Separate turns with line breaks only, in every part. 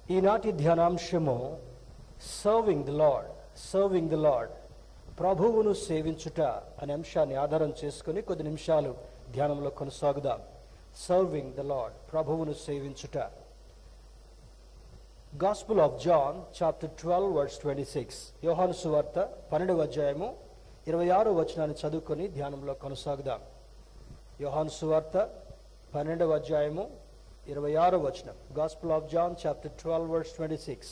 ఈనాటి ధ్యానాంశము serving the Lord serving the Lord ప్రభువును సేవించుట అనే అంశాన్ని ఆధారం చేసుకుని కొద్ది నిమిషాలు ధ్యానంలో కొనసాగుదాం సర్వింగ్ ద లార్డ్ ప్రభువును సేవించుట gospel of John chapter twelve words twenty six యోహాను సువార్త పన్నెండవ అధ్యాయము ఇరవై ఆరో వచనాన్ని చదువుకొని ధ్యానంలో కొనసాగుదాం యోహాను సువార్త పన్నెండవ అధ్యాయము ఇరవై ఆరో వచనం gospel of John chapter twelve words twenty six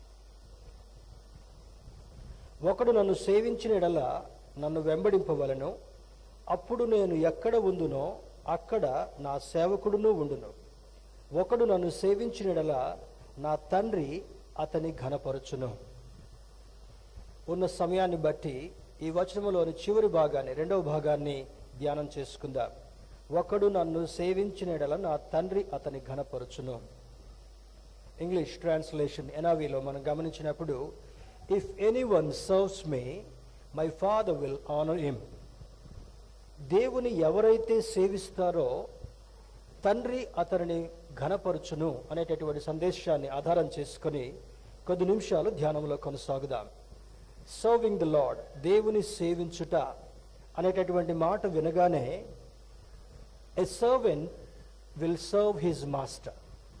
ఒకడు నన్ను సేవించిన ఎడల నన్ను వెంబడింపవలను అప్పుడు నేను ఎక్కడ ఉందునో అక్కడ నా సేవకుడును ఉండును ఒకడు నన్ను సేవించిన ఎడల నా తండ్రి అతని ఘనపరచును ఉన్న సమయాన్ని బట్టి ఈ వచనములోని చివరి భాగాన్ని రెండవ భాగాన్ని ధ్యానం చేసుకుందాం ఒకడు నన్ను సేవించిన ఎడల నా తండ్రి అతని ఘనపరచును ఇంగ్లీష్ ట్రాన్స్లేషన్ ఎనావీలో మనం గమనించినప్పుడు if anyone serves me my father will honour him దేవుని ఎవరైతే సేవిస్తారో తండ్రి అతనిని ఘనపరచును అనేటటువంటి సందేశాన్ని ఆధారం చేసుకొని కొద్ది నిమిషాలు ధ్యానంలో కొనసాగుదాం సర్వింగ్ ది లార్డ్ దేవుని సేవించుట అనేటటువంటి మాట వినగానే a servant will serve his master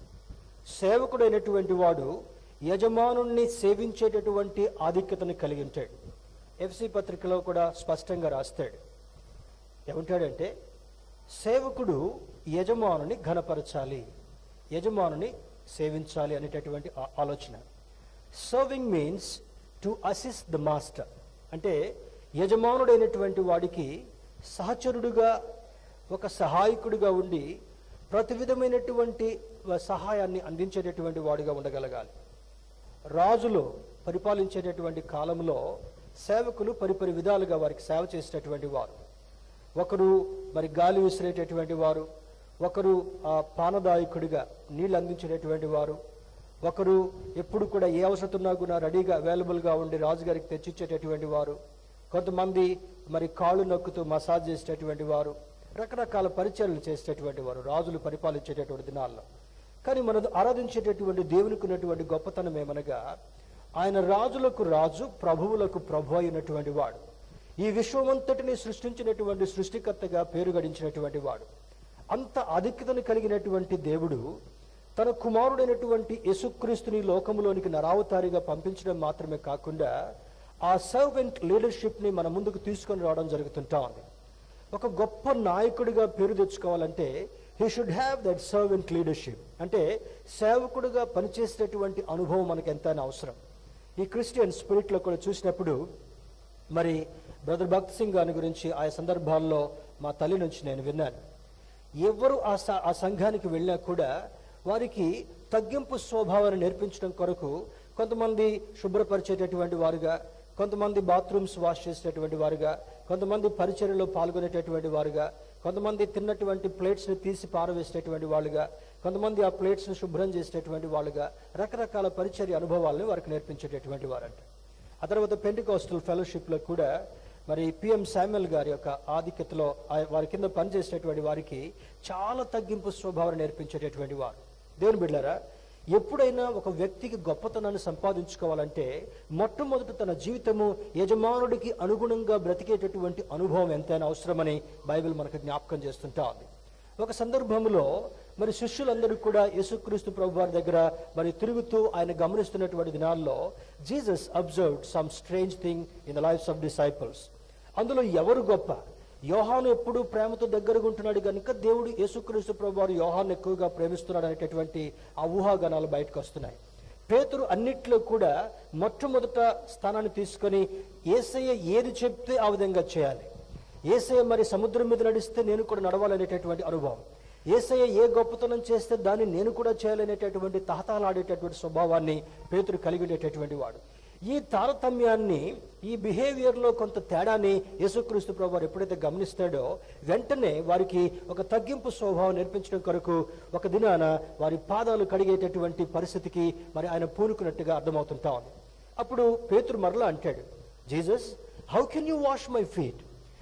సేవకుడైనటువంటి వాడు యజమానుణ్ణి సేవించేటటువంటి ఆధిక్యతను కలిగి ఉంటాడు ఎఫ్సి పత్రికలో కూడా స్పష్టంగా రాస్తాడు ఏమంటాడంటే సేవకుడు యజమానుని ఘనపరచాలి యజమానుని సేవించాలి అనేటటువంటి ఆ- ఆలోచన serving means to assist the master అంటే యజమానుడైనటువంటి వాడికి సహచరుడుగా ఒక సహాయకుడిగా ఉండి ప్రతి విధమైనటువంటి వ- సహాయాన్ని అందించేటటువంటి వాడిగా ఉండగలగాలి రాజులు పరిపాలించేటటువంటి కాలంలో సేవకులు పరిపరి విధాలుగా వారికి సేవ చేసేటటువంటి వారు ఒకరు మరి గాలి విసిరేటటువంటి వారు ఒకరు ఆ, పానదాయకుడిగా నీళ్ళు అందించేటటువంటి వారు ఒకరు ఎప్పుడు కూడా ఏ అవసరం ఉన్నా కూడా రెడీగా అవైలబుల్గా ఉండి రాజుగారికి తెచ్చిచ్చేటటువంటి వారు కొంతమంది మరి కాళ్ళు నొక్కుతూ మసాజ్ చేసేటటువంటి వారు రకరకాల పరిచయాలు చేసేటటువంటి వారు రాజులు పరిపాలించేటటువంటి దినాల్లో కానీ మనం ఆరాధించేటటువంటి దేవునికి ఉన్నటువంటి గొప్పతనం ఏమనగా ఆయన రాజులకు రాజు ప్రభువులకు ప్రభు అయినటువంటి వాడు ఈ విశ్వమంతటిని సృష్టించినటువంటి సృష్టికర్తగా పేరు గడించినటువంటి వాడు అంత ఆధిక్యతను కలిగినటువంటి దేవుడు తన కుమారుడైనటువంటి యేసుక్రీస్తుని లోకములోనికి నరావతారిగా పంపించడం మాత్రమే కాకుండా ఆ సర్వెంట్ లీడర్షిప్ని మన ముందుకు తీసుకొని రావడం జరుగుతుంటా ఉంది ఒక గొప్ప నాయకుడిగా పేరు తెచ్చుకోవాలంటే he should have that servant leadership అంటే సేవకుడిగా పనిచేసేటటువంటి అనుభవం మనకు ఎంతైనా అవసరం ఈ క్రిస్టియన్ స్పిరిట్లో కూడా చూసినప్పుడు మరి బ్రదర్ భక్త్ సింగ్ గారి గురించి ఆ సందర్భాల్లో మా తల్లి నుంచి నేను విన్నాను ఎవరు ఆ స- ఆ సంఘానికి వెళ్ళినా కూడా వారికి తగ్గింపు స్వభావాన్ని నేర్పించడం కొరకు కొంతమంది శుభ్రపరిచేటటువంటి వారుగా కొంతమంది బాత్రూమ్స్ వాష్ చేసేటటువంటి వారుగా కొంతమంది పరిచర్యలో పాల్గొనేటటువంటి వారుగా కొంతమంది తిన్నటువంటి ప్లేట్స్ని తీసి పారవేసేటటువంటి వాళ్ళుగా కొంతమంది ఆ ప్లేట్స్ని శుభ్రం చేసేటటువంటి వాళ్ళుగా రకరకాల పరిచర్య అనుభవాలను వారికి నేర్పించేటటువంటి వారంట ఆ తర్వాత పెంటికాస్టల్ ఫెలోషిప్లో కూడా మరి పిఎం శామ్యుల్ గారి యొక్క ఆధిక్యతలో ఆ- వారి కింద పనిచేసేటటువంటి వారికి చాలా తగ్గింపు స్వభావాన్ని నేర్పించేటటువంటి వారు దేవుని బిడ్డారా ఎప్పుడైనా ఒక వ్యక్తికి గొప్పతనాన్ని సంపాదించుకోవాలంటే మొట్టమొదట తన జీవితము యజమానుడికి అనుగుణంగా బ్రతికేటటువంటి అనుభవం ఎంతైనా అవసరమని బైబిల్ మనకు జ్ఞాపకం చేస్తుంటా ఉంది ఒక సందర్భంలో మరి శిష్యులందరూ కూడా యేసుక్రీస్తు ప్రభు వారి దగ్గర మరి తిరుగుతూ ఆయన గమనిస్తున్నటువంటి దినాల్లో Jesus observed some strange thing in the lives of disciples అందులో ఎవరు గొప్ప యోహాను ఎప్పుడు ప్రేమతో దగ్గరగా ఉంటున్నాడు కనుక దేవుడు యేసుక్రీస్తు ప్రభు వారు యోహాను ఎక్కువగా ప్రేమిస్తున్నాడు అనేటటువంటి ఆ ఊహాగానాలు బయటకు వస్తున్నాయి పేతురు అన్నిట్లో కూడా మొట్టమొదట స్థానాన్ని తీసుకొని ఏసయ్య ఏది చెప్తే ఆ విధంగా చేయాలి ఏసయ్య మరి సముద్రం మీద నడిస్తే నేను కూడా నడవాలనేటటువంటి అనుభవం ఏసయ్య ఏ గొప్పతనం చేస్తే దాన్ని నేను కూడా చేయాలనేటటువంటి తహతహలాడేటటువంటి స్వభావాన్ని పేతురు కలిగి ఉండేటటువంటి వాడు ఈ తారతమ్యాన్ని ఈ బిహేవియర్లో కొంత తేడాని యేసుక్రీస్తు ప్రభు వారు ఎప్పుడైతే గమనిస్తాడో వెంటనే వారికి ఒక తగ్గింపు స్వభావం నేర్పించడం కొరకు ఒక దినాన వారి పాదాలు కడిగేటటువంటి పరిస్థితికి మరి ఆయన పూనుకున్నట్టుగా అర్థమవుతుంటా ఉంది అప్పుడు పేతురు మరలా అంటాడు Jesus how can you wash my feet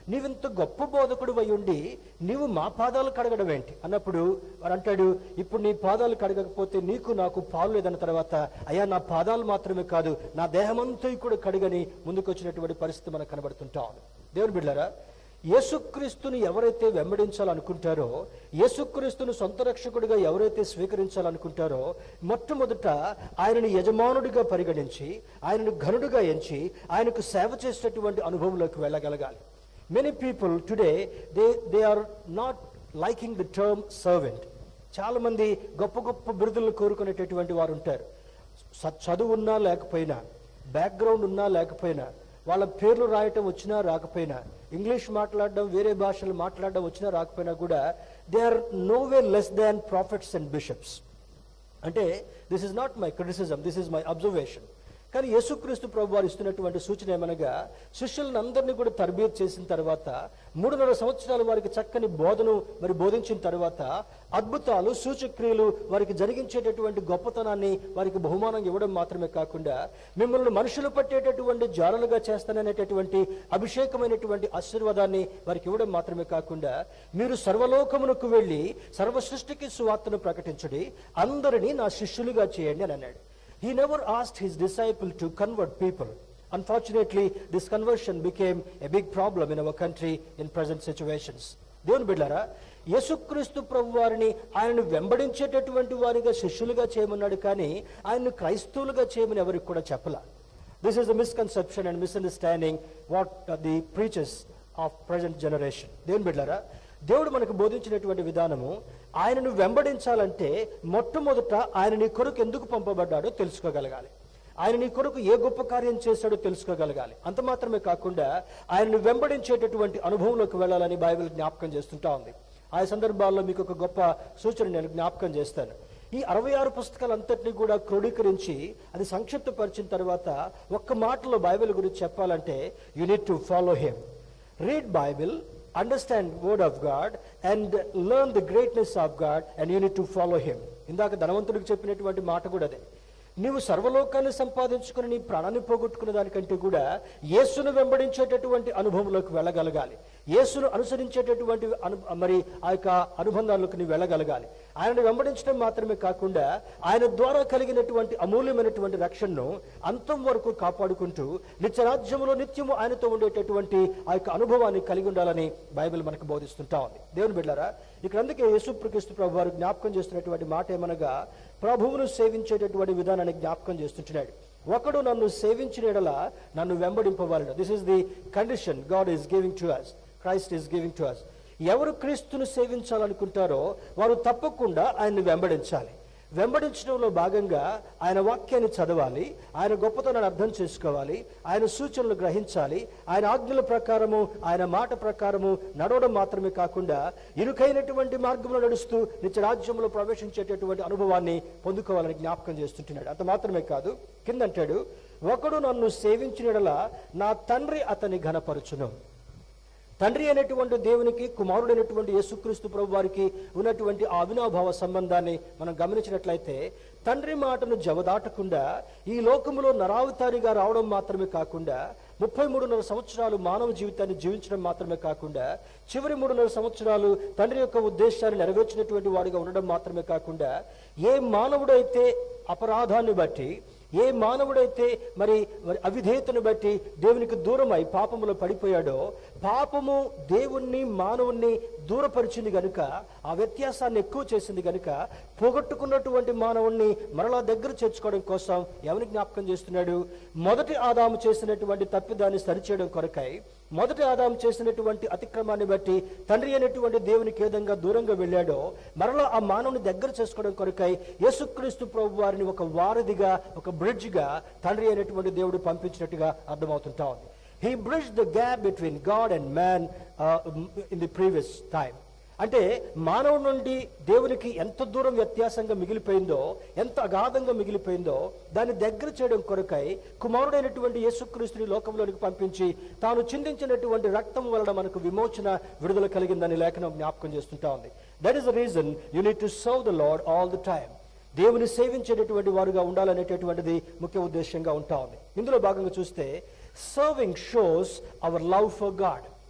నీవింత గొప్ప బోధకుడు అయి ఉండి నీవు మా పాదాలు కడగడం ఏంటి అన్నప్పుడు వాడు అంటాడు ఇప్పుడు నీ పాదాలు కడగకపోతే నీకు నాకు పాలు లేదన్న తర్వాత అయ్యా నా పాదాలు మాత్రమే కాదు నా దేహమంతా కూడా కడగని ముందుకొచ్చినటువంటి పరిస్థితి మనకు కనబడుతుంటాం దేవుని బిడ్డారా యేసుక్రీస్తుని ఎవరైతే వెంబడించాలనుకుంటారో యేసుక్రీస్తును సొంత రక్షకుడిగా ఎవరైతే స్వీకరించాలనుకుంటారో మొట్టమొదట ఆయనని యజమానుడిగా పరిగణించి ఆయనను ఘనుడిగా ఎంచి ఆయనకు సేవ చేసేటటువంటి అనుభవంలోకి వెళ్ళగలగాలి many people today they they are not liking the term servant చాలా మంది గొప్ప గొప్ప బిరుదులను కోరుకునేటటువంటి వారు ఉంటారు స- చదువు ఉన్నా లేకపోయినా బ్యాక్గ్రౌండ్ ఉన్నా లేకపోయినా వాళ్ళ పేర్లు రాయటం వచ్చినా రాకపోయినా ఇంగ్లీష్ మాట్లాడడం వేరే భాషలు మాట్లాడడం వచ్చినా రాకపోయినా కూడా they are no way less than prophets and bishops అంటే this is not my criticism this is my observation కానీ యేసుక్రీస్తు ప్రభు వారు ఇస్తున్నటువంటి సూచన ఏమనగా శిష్యులను అందరినీ కూడా తరబేత్ చేసిన తర్వాత మూడున్నర సంవత్సరాలు వారికి చక్కని బోధను మరి బోధించిన తర్వాత అద్భుతాలు సూచక్రియలు వారికి జరిగించేటటువంటి గొప్పతనాన్ని వారికి బహుమానం ఇవ్వడం మాత్రమే కాకుండా మిమ్మల్ని మనుషులు పట్టేటటువంటి జాలలుగా చేస్తాననేటటువంటి అభిషేకమైనటువంటి ఆశీర్వాదాన్ని వారికి ఇవ్వడం మాత్రమే కాకుండా మీరు సర్వలోకమునకు వెళ్ళి సర్వ సృష్టికి సువార్తను ప్రకటించుడి అందరినీ నా శిష్యులుగా చేయండి అని అన్నాడు He never asked his disciple to convert people. Unfortunately, this conversion became a big problem in our country in present situations. దేవుని బిడ్డారా యేసుక్రీస్తు ప్రభు వారిని ఆయనను వెంబడించేటటువంటి వారిగా శిష్యులుగా చేయమన్నాడు కానీ ఆయన్ను క్రైస్తవులుగా చేయమని ఎవరికి కూడా చెప్పల this is the misconception and misunderstanding what the preachers of present generation దేవుని బిడ్డారా దేవుడు మనకు బోధించినటువంటి విధానము ఆయనను వెంబడించాలంటే మొట్టమొదట ఆయన నీ కొరకు ఎందుకు పంపబడ్డాడో తెలుసుకోగలగాలి ఆయన నీ కొరకు ఏ గొప్ప కార్యం చేశాడో తెలుసుకోగలగాలి అంత మాత్రమే కాకుండా ఆయనను వెంబడించేటటువంటి అనుభవంలోకి వెళ్ళాలని బైబిల్ జ్ఞాపకం చేస్తుంటా ఉంది ఆ సందర్భాల్లో మీకు ఒక గొప్ప సూచన నేను జ్ఞాపకం చేస్తాను ఈ అరవై ఆరు పుస్తకాలంతటినీ కూడా క్రోడీకరించి అది సంక్షిప్తపరిచిన తర్వాత ఒక్క మాటలో బైబిల్ గురించి చెప్పాలంటే you need to follow him read bible understand word of god and learn the greatness of god and you need to follow him ఇందాక ధనవంతుడికి చెప్పినటువంటి మాట కూడా అదే నీవు సర్వలోకాన్ని సంపాదించుకుని నీ ప్రాణాన్ని పోగొట్టుకున్న దానికంటే కూడా యేసును వెంబడించేటటువంటి అనుభవంలోకి వెళ్ళగలగాలి యేసును అనుసరించేటటువంటి అను మరి ఆ యొక్క అనుబంధాలకు నీవు వెళ్ళగలగాలి ఆయనను వెంబడించడం మాత్రమే కాకుండా ఆయన ద్వారా కలిగినటువంటి అమూల్యమైనటువంటి రక్షణను అంతం వరకు కాపాడుకుంటూ నిత్యరాజ్యములో నిత్యము ఆయనతో ఉండేటటువంటి ఆ యొక్క అనుభవాన్ని కలిగి ఉండాలని బైబిల్ మనకు బోధిస్తుంటా ఉంది దేవుని బిడ్డారా ఇక్కడ అందుకే యేసుప్రక్రిస్తు ప్రభు వారు జ్ఞాపకం చేస్తున్నటువంటి మాట ఏమనగా ప్రభువును సేవించేటటువంటి విధానాన్ని జ్ఞాపకం చేస్తుంటున్నాడు ఒకడు నన్ను సేవించిన ఎడల నన్ను వెంబడింపవలను this is the condition God is giving to us Christ is giving to us ఎవరు క్రీస్తును సేవించాలనుకుంటారో వారు తప్పకుండా ఆయన్ని వెంబడించాలి వెంబడించడంలో భాగంగా ఆయన వాక్యాన్ని చదవాలి ఆయన గొప్పతనాన్ని అర్థం చేసుకోవాలి ఆయన సూచనలు గ్రహించాలి ఆయన ఆజ్ఞల ప్రకారము ఆయన మాట ప్రకారము నడవడం మాత్రమే కాకుండా ఇరుకైనటువంటి మార్గంలో నడుస్తూ నిత్య రాజ్యంలో ప్రవేశించేటటువంటి అనుభవాన్ని పొందుకోవాలని జ్ఞాపకం చేస్తుంటున్నాడు అంత మాత్రమే కాదు కిందంటాడు ఒకడు నన్ను సేవించినడలా నా తండ్రి అతని ఘనపరచును తండ్రి అయినటువంటి దేవునికి కుమారుడైనటువంటి యేసుక్రీస్తు ప్రభు వారికి ఉన్నటువంటి ఆ అవినాభావ సంబంధాన్ని మనం గమనించినట్లయితే తండ్రి మాటను జవదాటకుండా ఈ లోకములో నరావతారిగా రావడం మాత్రమే కాకుండా ముప్పై మూడున్నర సంవత్సరాలు మానవ జీవితాన్ని జీవించడం మాత్రమే కాకుండా చివరి మూడున్నర సంవత్సరాలు తండ్రి యొక్క ఉద్దేశాన్ని నెరవేర్చినటువంటి వాడిగా ఉండడం మాత్రమే కాకుండా ఏ మానవుడైతే అపరాధాన్ని బట్టి ఏ మానవుడైతే మరి మరి అవిధేయతను బట్టి దేవునికి దూరమై పాపములో పడిపోయాడో పాపము దేవుణ్ణి మానవుణ్ణి దూరపరిచింది గనుక ఆ వ్యత్యాసాన్ని ఎక్కువ చేసింది గనుక పోగొట్టుకున్నటువంటి మానవుణ్ణి మరలా దగ్గర చేర్చుకోవడం కోసం ఎవరిని జ్ఞాపకం చేస్తున్నాడు మొదటి ఆదాము చేసినటువంటి తప్పిదాన్ని సరిచేయడం కొరకై మొదటి ఆదాము చేసినటువంటి అతిక్రమాన్ని బట్టి తండ్రి అయినటువంటి దేవునికి ఏ విధంగా దూరంగా వెళ్ళాడో మరలా ఆ మానవుని దగ్గర చేసుకోవడం కొరకై యేసుక్రీస్తు ప్రభు వారిని ఒక వారధిగా ఒక బ్రిడ్జ్గా తండ్రి అయినటువంటి దేవుడు పంపించినట్టుగా అర్థమవుతుంటా ఉంది he bridge the gap between God and man in the previous time అంటే మానవుడి నుండి దేవునికి ఎంత దూరం వ్యత్యాసంగా మిగిలిపోయిందో ఎంత అగాధంగా మిగిలిపోయిందో దాన్ని దగ్గర చేయడం కొరకై కుమారుడైనటువంటి యేసుక్రీస్తుని లోకంలోనికి పంపించి తాను చిందించినటువంటి రక్తం వలన మనకు విమోచన విడుదల కలిగిందని లేఖనం జ్ఞాపకం చేస్తుంటా ఉంది that is the reason you need to serve the Lord all the time దేవుని సేవించేటటువంటి వారుగా ఉండాలనేటటువంటిది ముఖ్య ఉద్దేశంగా ఉంటా ఉంది ఇందులో భాగంగా చూస్తే serving shows our love for God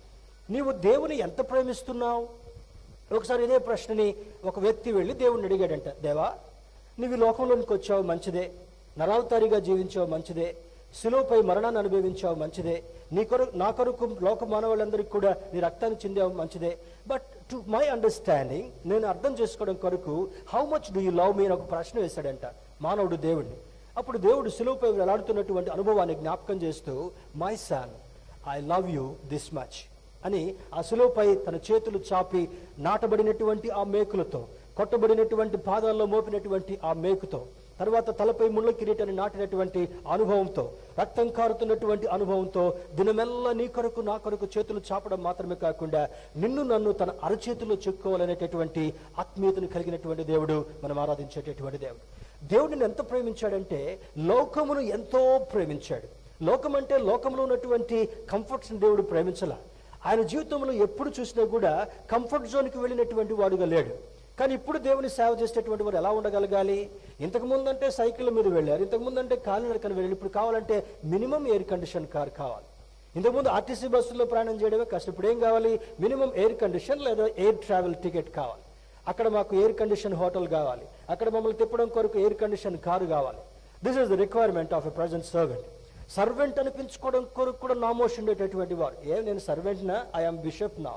నీవు దేవుని ఎంత ప్రేమిస్తున్నావు ఒకసారి ఇదే ప్రశ్నని ఒక వ్యక్తి వెళ్ళి దేవుణ్ణి అడిగాడంట దేవా నీవు ఈ లోకంలోనికి వచ్చావు మంచిదే నరావతారిగా జీవించావు మంచిదే శిలువపై మరణాన్ని అనుభవించావు మంచిదే నీ కొరకు నా కొరకు లోక మానవులందరికీ కూడా నీ రక్తాన్ని చెందావు మంచిదే బట్ టు మై అండర్స్టాండింగ్ నేను అర్థం చేసుకోవడం కొరకు how much do you love me అని ఒక ప్రశ్న వేశాడంట మానవుడు దేవుడిని అప్పుడు దేవుడు శిలువపై వేలాడుతున్నటువంటి అనుభవాన్ని జ్ఞాపకం చేస్తూ my son I love you this much అని ఆ శిలువపై తన చేతులు చాపి నాటబడినటువంటి ఆ మేకులతో కొట్టబడినటువంటి పాదాల్లో మోపినటువంటి ఆ మేకుతో తర్వాత తలపై ముళ్ళ కిరీటాన్ని నాటినటువంటి అనుభవంతో రక్తం కారుతున్నటువంటి అనుభవంతో దినమెల్లా నీ కొరకు నా కొరకు చేతులు చాపడం మాత్రమే కాకుండా నిన్ను నన్ను తన అరచేతుల్లో చెక్కుకోవాలనేటటువంటి ఆత్మీయతను కలిగినటువంటి దేవుడు మనం ఆరాధించేటటువంటి దేవుడు దేవుడిని ఎంత ప్రేమించాడంటే లోకమును ఎంతో ప్రేమించాడు లోకం అంటే లోకంలో ఉన్నటువంటి కంఫర్ట్స్ దేవుడు ప్రేమించలా ఆయన జీవితంలో ఎప్పుడు చూసినా కూడా కంఫర్ట్ జోన్కి వెళ్ళినటువంటి వాడుగా లేడు కానీ ఇప్పుడు దేవుని సేవ చేసేటటువంటి వారు ఎలా ఉండగలగాలి ఇంతకు ముందంటే సైకిల్ మీద వెళ్ళారు ఇంతకు ముందంటే కాలినడకన వెళ్ళారు ఇప్పుడు కావాలంటే మినిమం ఎయిర్ కండిషన్ కార్ కావాలి ఇంతకుముందు ఆర్టీసీ బస్సుల్లో ప్రయాణం చేయడమే కష్టం ఇప్పుడు ఏం కావాలి మినిమం ఎయిర్ కండిషన్ లేదా ఎయిర్ ట్రావెల్ టికెట్ కావాలి అక్కడ మాకు ఎయిర్ కండిషన్ హోటల్ కావాలి అక్కడ మమ్మల్ని తిప్పడం కొరకు ఎయిర్ కండిషన్ కారు కావాలి this is the requirement of a present servant servant అనిపించుకోవడం కొరకు కూడా నామోష్ ఉండేటటువంటి వారు ఏం నేను సర్వెంట్నా ఐఎమ్ బిషప్ నా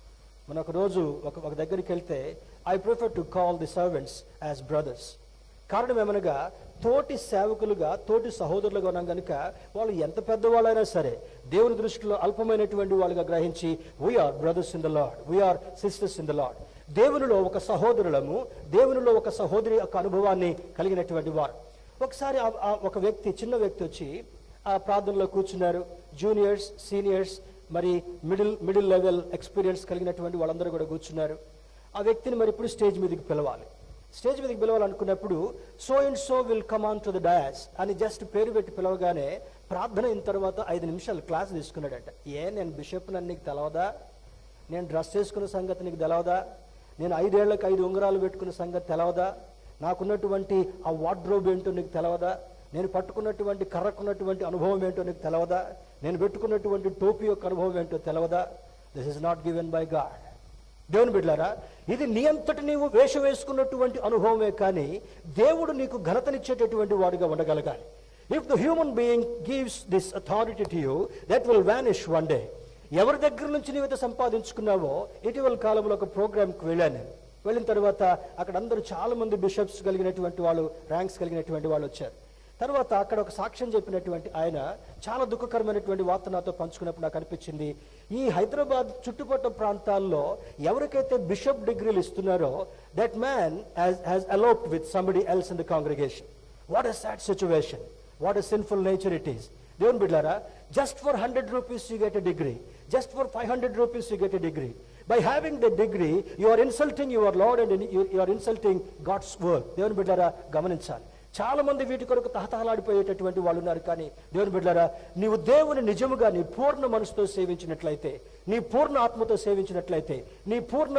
మన ఒక రోజు ఒక ఒక దగ్గరికి వెళ్తే I prefer to call the servants as brothers కారణం ఏమనగా తోటి సేవకులుగా తోటి సహోదరులుగా ఉన్నాం కనుక వాళ్ళు ఎంత పెద్దవాళ్ళైనా సరే దేవుని దృష్టిలో అల్పమైనటువంటి వాళ్ళుగా గ్రహించి we are brothers in the Lord we are sisters in the Lord దేవునిలో ఒక సహోదరులము దేవునిలో ఒక సహోదరి యొక్క అనుభవాన్ని కలిగినటువంటి వారు ఒకసారి ఆ- ఆ ఒక వ్యక్తి చిన్న వ్యక్తి వచ్చి ఆ ప్రార్థనలో కూర్చున్నారు జూనియర్స్ సీనియర్స్ మరి మిడిల్ మిడిల్ లెవెల్ ఎక్స్పీరియన్స్ కలిగినటువంటి వాళ్ళందరూ కూడా కూర్చున్నారు ఆ వ్యక్తిని మరి ఇప్పుడు స్టేజ్ మీదకి పిలవాలి స్టేజ్ మీదకి పిలవాలనుకున్నప్పుడు so and so will come on to the dais అని జస్ట్ పేరు పెట్టి పిలవగానే ప్రార్థన అయిన తర్వాత ఐదు నిమిషాలు క్లాస్ తీసుకున్నాడట ఏ నేను బిషప్ నన్ను నీకు తెలవదా నేను డ్రెస్ చేసుకున్న సంగతి నీకు తెలవదా నేను ఐదేళ్లకు ఐదు ఉంగరాలు పెట్టుకున్న సంగతి తెలవదా నాకున్నటువంటి ఆ వార్డ్రోబ్ ఏంటో నీకు తెలవదా నేను పట్టుకున్నటువంటి కర్రకున్నటువంటి అనుభవం ఏంటో నీకు తెలవదా నేను పెట్టుకున్నటువంటి టోపీ యొక్క అనుభవం ఏంటో తెలవదా this is not given by God దేవుని బిడ్డారా ఇది నీ అంతటి నీవు వేషం వేసుకున్నటువంటి అనుభవమే కానీ దేవుడు నీకు ఘనతనిచ్చేటటువంటి వాడుగా ఉండగలగాలి if the human being gives this authority to you that will vanish one day ఎవరి దగ్గర నుంచి నీవైతే సంపాదించుకున్నావో ఇటీవల కాలంలో ఒక ప్రోగ్రామ్కి వెళ్ళాను నేను వెళ్ళిన తర్వాత అక్కడ అందరూ చాలా మంది బిషప్స్ కలిగినటువంటి వాళ్ళు ర్యాంక్స్ కలిగినటువంటి వాళ్ళు వచ్చారు తర్వాత అక్కడ ఒక సాక్ష్యం చెప్పినటువంటి ఆయన చాలా దుఃఖకరమైనటువంటి వార్త నాతో పంచుకున్నప్పుడు నాకు అనిపించింది ఈ హైదరాబాద్ చుట్టుపక్కల ప్రాంతాల్లో ఎవరికైతే బిషప్ డిగ్రీలు ఇస్తున్నారో that man has eloped with somebody else in the congregation what a sad situation what a sinful nature it is దేవుని బిడ్డారా just for hundred rupees you get a degree just for five hundred rupees you get a degree by having the degree you are insulting your Lord and you are insulting God's work దేవుని బిడ్డారా గమనించాలి చాలా మంది వీటి కొరకు తహతహలాడిపోయేటటువంటి వాళ్ళు ఉన్నారు కానీ దేవుని బిడ్డారా నీవు దేవుని నిజముగా నీ పూర్ణ మనసుతో సేవించినట్లయితే నీ పూర్ణ ఆత్మతో సేవించినట్లయితే నీ పూర్ణ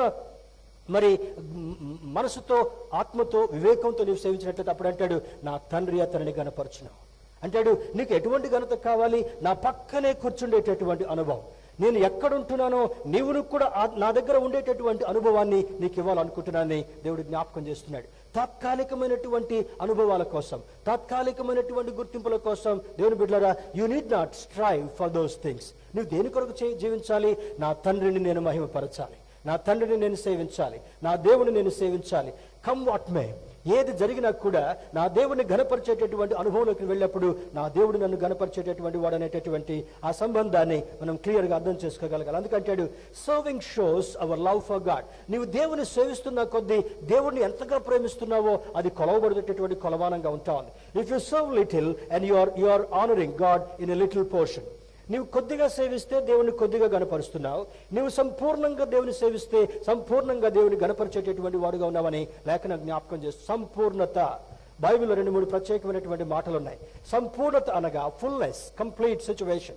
మరి మ్, మనసుతో ఆత్మతో వివేకంతో నీవు సేవించినట్లయితే అప్పుడు అంటాడు నా తండ్రి అతనిని గనపరచును అంటాడు నీకు ఎటువంటి ఘనత కావాలి నా పక్కనే కూర్చుండేటటువంటి అనుభవం నేను ఎక్కడుంటున్నానో నీవును కూడా ఆ- నా దగ్గర ఉండేటటువంటి అనుభవాన్ని నీకు ఇవ్వాలనుకుంటున్నానని దేవుడు జ్ఞాపకం చేస్తున్నాడు తాత్కాలికమైనటువంటి అనుభవాల కోసం తాత్కాలికమైనటువంటి గుర్తింపుల కోసం దేవుని బిడ్డలారా you need not strive for those things నువ్వు దేని కొరకు చే- జీవించాలి నా తండ్రిని నేను మహిమపరచాలి నా తండ్రిని నేను సేవించాలి నా దేవుని నేను సేవించాలి కమ్ వాట్ మే ఏది జరిగినా కూడా నా దేవుడిని గనపరిచేటటువంటి అనుభవంలోకి వెళ్ళినప్పుడు నా దేవుడు నన్ను గనపరిచేటటువంటి వాడు అనేటటువంటి ఆ సంబంధాన్ని మనం క్లియర్గా అర్థం చేసుకోగలగాలి అందుకంటాడు serving shows our love for God నీవు దేవుని సేవిస్తున్న కొద్దీ దేవుడిని ఎంతగా ప్రేమిస్తున్నావో అది కొలవబడేటటువంటి కొలమానంగా ఉంటా ఉంది if you serve little and you are you are honouring God in a little portion నీవు కొద్దిగా సేవిస్తే దేవుని కొద్దిగా గనపరుస్తున్నావు నీవు సంపూర్ణంగా దేవుని సేవిస్తే సంపూర్ణంగా దేవుని గనపరిచేటటువంటి వాడుగా ఉన్నావని లేఖన జ్ఞాపకం చేస్తూ సంపూర్ణత బైబిల్లో రెండు మూడు ప్రత్యేకమైనటువంటి మాటలు ఉన్నాయి సంపూర్ణత అనగా ఫుల్నెస్ కంప్లీట్ సిచ్యువేషన్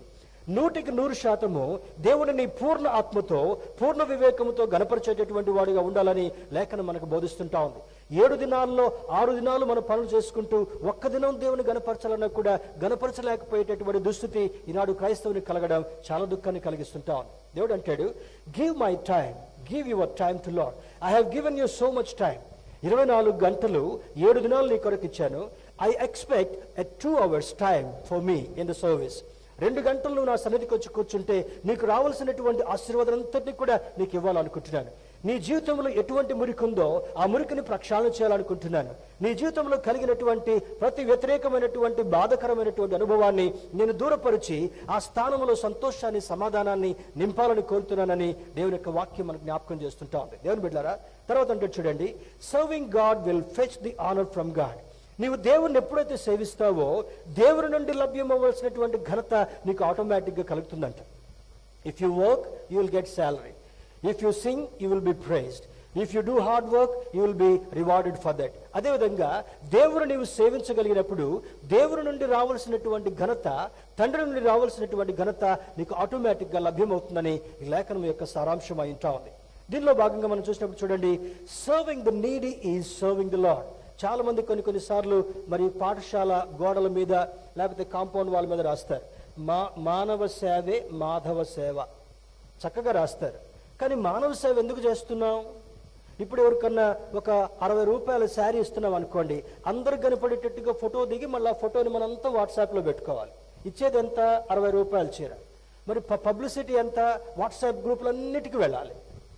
నూటికి నూరు శాతము దేవుని నీ పూర్ణ ఆత్మతో పూర్ణ వివేకముతో గణపరిచేటటువంటి వాడిగా ఉండాలని లేఖనం మనకు బోధిస్తుంటా ఉంది ఏడు దినాల్లో ఆరు దినాలు మనం పనులు చేసుకుంటూ ఒక్క దినం దేవుని గణపరచాలన్నా కూడా గణపరచలేకపోయేటటువంటి దుస్థితి ఈనాడు క్రైస్తవుని కలగడం చాలా దుఃఖాన్ని కలిగిస్తుంటా ఉంది దేవుడు అంటాడు give my time give your time to Lord I have given you so much time ఇరవై నాలుగు గంటలు ఏడు దినాలు నీ కొరకు ఇచ్చాను I expect a two hours time for me in the service రెండు గంటలు నువ్వు నా సన్నిధికి వచ్చి కూర్చుంటే నీకు రావాల్సినటువంటి ఆశీర్వాదం అంతటినీ కూడా నీకు ఇవ్వాలనుకుంటున్నాను నీ జీవితంలో ఎటువంటి మురికి ఉందో ఆ మురికిని ప్రక్షాళన చేయాలనుకుంటున్నాను నీ జీవితంలో కలిగినటువంటి ప్రతి వ్యతిరేకమైనటువంటి బాధకరమైనటువంటి అనుభవాన్ని నేను దూరపరిచి ఆ స్థానంలో సంతోషాన్ని సమాధానాన్ని నింపాలని కోరుతున్నానని దేవుని యొక్క వాక్యం మనకు జ్ఞాపకం చేస్తుంటా ఉంది దేవుని బిడ్డారా తర్వాత అంటే చూడండి serving God will fetch the honour from God నీవు దేవుణ్ణి ఎప్పుడైతే సేవిస్తావో దేవుని నుండి లభ్యం అవ్వాల్సినటువంటి ఘనత నీకు ఆటోమేటిక్గా కలుగుతుందంట if you work you will get salary if you sing you will be praised if you do hard work you will be rewarded for that అదేవిధంగా దేవుని నీవు సేవించగలిగినప్పుడు దేవుని నుండి రావాల్సినటువంటి ఘనత తండ్రి నుండి రావాల్సినటువంటి ఘనత నీకు ఆటోమేటిక్గా లభ్యమవుతుందని ఈ లేఖనం యొక్క సారాంశం అయి ఉంటా ఉంది దీనిలో భాగంగా మనం చూసినప్పుడు చూడండి serving the needy is serving the Lord చాలా మంది కొన్ని కొన్నిసార్లు మరి పాఠశాల గోడల మీద లేకపోతే కాంపౌండ్ వాళ్ళ మీద రాస్తారు మా మానవ సేవే మాధవ సేవ చక్కగా రాస్తారు కానీ మానవ సేవ ఎందుకు చేస్తున్నాం ఇప్పుడు ఎవరికన్నా ఒక అరవై రూపాయల శారీ ఇస్తున్నాం అనుకోండి అందరు కనపడేటట్టుగా ఫోటో దిగి మళ్ళీ ఆ ఫోటోని మనంతా వాట్సాప్లో పెట్టుకోవాలి ఇచ్చేది ఎంత అరవై రూపాయల చీర మరి పబ్లిసిటీ ఎంత వాట్సాప్ గ్రూపులన్నిటికీ వెళ్ళాలి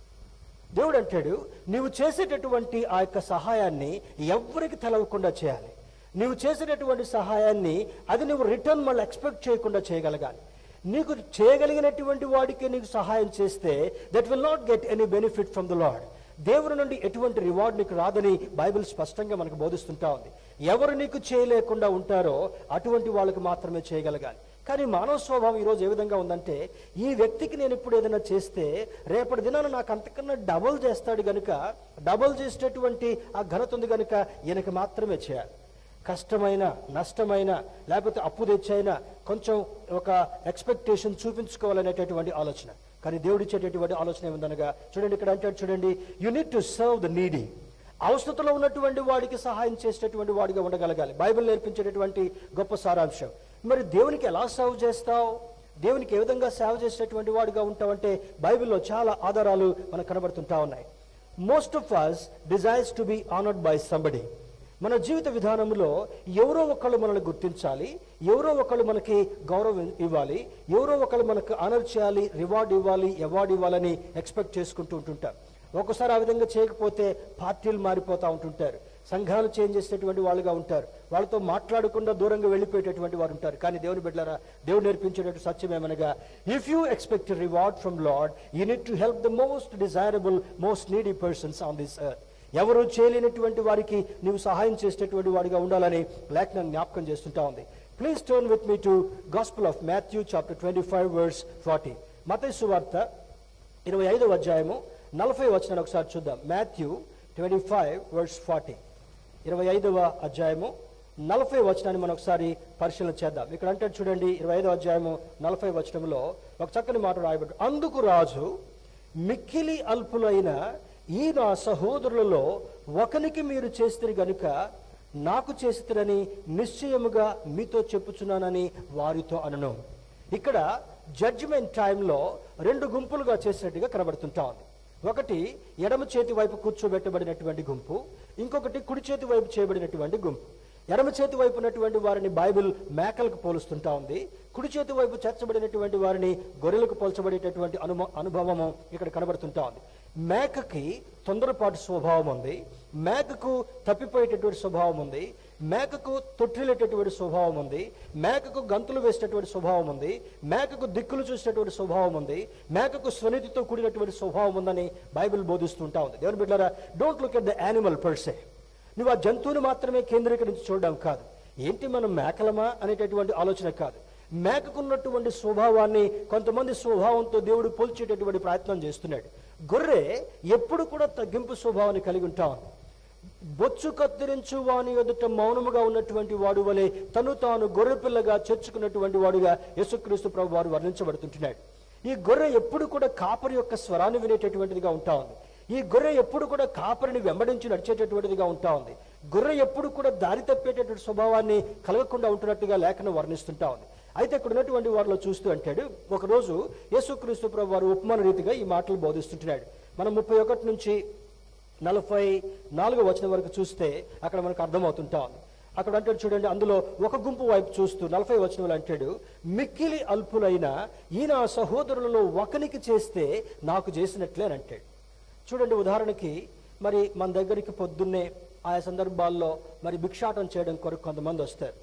దేవుడు అంటాడు నీవు చేసేటటువంటి ఆ యొక్క సహాయాన్ని ఎవరికి తెలవకుండా చేయాలి నీవు చేసేటటువంటి సహాయాన్ని అది నువ్వు రిటర్న్ మళ్ళీ ఎక్స్పెక్ట్ చేయకుండా చేయగలగాలి నీకు చేయగలిగినటువంటి వాడికి నీకు సహాయం చేస్తే that will not get any benefit from the Lord దేవుని నుండి ఎటువంటి రివార్డ్ నీకు రాదని బైబిల్ స్పష్టంగా మనకు బోధిస్తుంటా ఉంది ఎవరు నీకు చేయలేకుండా ఉంటారో అటువంటి వాళ్ళకి మాత్రమే చేయగలగాలి కానీ మానవ స్వభావం ఈరోజు ఏ విధంగా ఉందంటే ఈ వ్యక్తికి నేను ఇప్పుడు ఏదైనా చేస్తే రేపటి దినాన నాకు అంతకన్నా డబుల్ చేస్తాడు గనుక డబుల్ చేసేటటువంటి ఆ ఘనత ఉంది గనుక ఈయనకి మాత్రమే చేయాలి కష్టమైన నష్టమైన లేకపోతే అప్పు తెచ్చైనా కొంచెం ఒక ఎక్స్పెక్టేషన్ చూపించుకోవాలనేటటువంటి ఆలోచన కానీ దేవుడు ఇచ్చేటటువంటి ఆలోచన ఏముందనగా చూడండి ఇక్కడ అంటాడు చూడండి you need to serve the needy అవసరతలో ఉన్నటువంటి వాడికి సహాయం చేసేటటువంటి వాడిగా ఉండగలగాలి బైబిల్ నేర్పించేటటువంటి గొప్ప సారాంశం మరి దేవునికి ఎలా సర్వ్ చేస్తావు దేవునికి ఏ విధంగా సేవ చేసేటటువంటి వాడిగా ఉంటావంటే బైబిల్లో చాలా ఆధారాలు మనకు కనబడుతుంటా ఉన్నాయి most of us desires to be honoured by somebody మన జీవిత విధానంలో ఎవరో ఒకళ్ళు మనల్ని గుర్తించాలి ఎవరో ఒకళ్ళు మనకి గౌరవం ఇవ్వాలి ఎవరో ఒకళ్ళు మనకు ఆనర్ చేయాలి రివార్డ్ ఇవ్వాలి అవార్డు ఇవ్వాలని ఎక్స్పెక్ట్ చేసుకుంటూ ఉంటుంటారు ఒక్కసారి ఆ విధంగా చేయకపోతే పార్టీలు మారిపోతూ ఉంటుంటారు సంఘాలు చేంజ్ చేసేటువంటి వాళ్ళుగా ఉంటారు వాళ్ళతో మాట్లాడకుండా దూరంగా వెళ్ళిపోయేటటువంటి వారు ఉంటారు కానీ దేవుని బిడ్డలారా దేవుడు నేర్పించేటటువంటి సత్యం ఏమనగా if you expect reward from Lord you need to help the most desirable most needy persons on this earth ఎవరు చేయలేనటువంటి వారికి నీవు సహాయం చేసేటటువంటి వాడిగా ఉండాలని లేఖనం జ్ఞాపకం చేస్తుంటా ఉంది please turn with me to gospel of Matthew chapter twenty five words forty మతైసు వార్త ఇరవై ఐదవ అధ్యాయము నలభై వచనాన్ని ఒకసారి చూద్దాం Matthew twenty five words forty ఇరవై ఐదవ అధ్యాయము నలభై వచనాన్ని మనం ఒకసారి పరిశీలన చేద్దాం ఇక్కడ అంటే చూడండి ఇరవై ఐదవ అధ్యాయము నలభై వచనంలో ఒక చక్కని మాట రాయబడి అందుకు రాజు మిక్కిలి అల్పులైన ఈ నా సహోదరులలో ఒకనికి మీరు చేస్తే గనుక నాకు చేస్తారని నిశ్చయముగా మీతో చెప్పుచున్నానని వారితో అనను ఇక్కడ జడ్జిమెంట్ టైంలో రెండు గుంపులుగా చేసినట్టుగా కనబడుతుంటా ఉంది ఒకటి ఎడమ చేతి వైపు కూర్చోబెట్టబడినటువంటి గుంపు ఇంకొకటి కుడి చేతి వైపు చేయబడినటువంటి గుంపు ఎడమ చేతి వైపు ఉన్నటువంటి వారిని బైబిల్ మేకలకు పోలుస్తుంటా ఉంది కుడి చేతి వైపు చేర్చబడినటువంటి వారిని గొర్రెలకు పోల్చబడేటటువంటి అనుభవ అనుభవము ఇక్కడ కనబడుతుంటా ఉంది మేకకి తొందరపాటు స్వభావం ఉంది మేకకు తప్పిపోయేటటువంటి స్వభావం ఉంది మేకకు తొట్టిల్లేటటువంటి స్వభావం ఉంది మేకకు గంతులు వేసేటటువంటి స్వభావం ఉంది మేకకు దిక్కులు చూసేటటువంటి స్వభావం ఉంది మేకకు స్వనీతితో కూడినటువంటి స్వభావం ఉందని బైబిల్ బోధిస్తుంటా ఉంది దేవుని బిడ్డారా don't look at the animal per se ఆ జంతువుని మాత్రమే కేంద్రీకరించి చూడడం కాదు ఏంటి మనం మేకలమా అనేటటువంటి ఆలోచన కాదు మేకకున్నటువంటి స్వభావాన్ని కొంతమంది స్వభావంతో దేవుడు పోల్చేటటువంటి ప్రయత్నం చేస్తున్నాడు గొర్రె ఎప్పుడు కూడా తగ్గింపు స్వభావాన్ని కలిగి ఉంటాం బొచ్చు కత్తిరించు వాని ఎదుట మౌనముగా ఉన్నటువంటి వాడు వలె తను తాను గొర్రెపిల్లగా చేర్చుకున్నటువంటి వాడుగా యేసుక్రీస్తు ప్రభు వారు వర్ణించబడుతుంటున్నాడు ఈ గొర్రె ఎప్పుడు కూడా కాపరి యొక్క స్వరాన్ని వినేటటువంటిదిగా ఉంటా ఉంది ఈ గొర్రె ఎప్పుడు కూడా కాపరిని వెంబడించి నడిచేటటువంటిదిగా ఉంటా ఉంది గొర్రె ఎప్పుడు కూడా దారి తప్పేటటువంటి స్వభావాన్ని కలగకుండా ఉంటున్నట్టుగా లేఖను వర్ణిస్తుంటా ఉంది అయితే ఇక్కడ ఉన్నటువంటి వారిలో చూస్తూ అంటాడు ఒకరోజు యేసుక్రీస్తు ప్రభు వారు ఉపమాన రీతిగా ఈ మాటలు బోధిస్తుంటున్నాడు మనం ముప్పై ఒకటి నుంచి నలభై నాలుగో వచనం వరకు చూస్తే అక్కడ మనకు అర్థమవుతుంటా ఉంది అక్కడ అంటాడు చూడండి అందులో ఒక గుంపు వైపు చూస్తూ నలభై వచనంలో అంటాడు మిక్కిలి అల్పులైన ఈయన సహోదరులలో ఒకనికి చేస్తే నాకు చేసినట్లే అని అంటాడు చూడండి ఉదాహరణకి మరి మన దగ్గరికి పొద్దున్నే ఆయా సందర్భాల్లో మరి భిక్షాటం చేయడం కొరకు కొంతమంది వస్తారు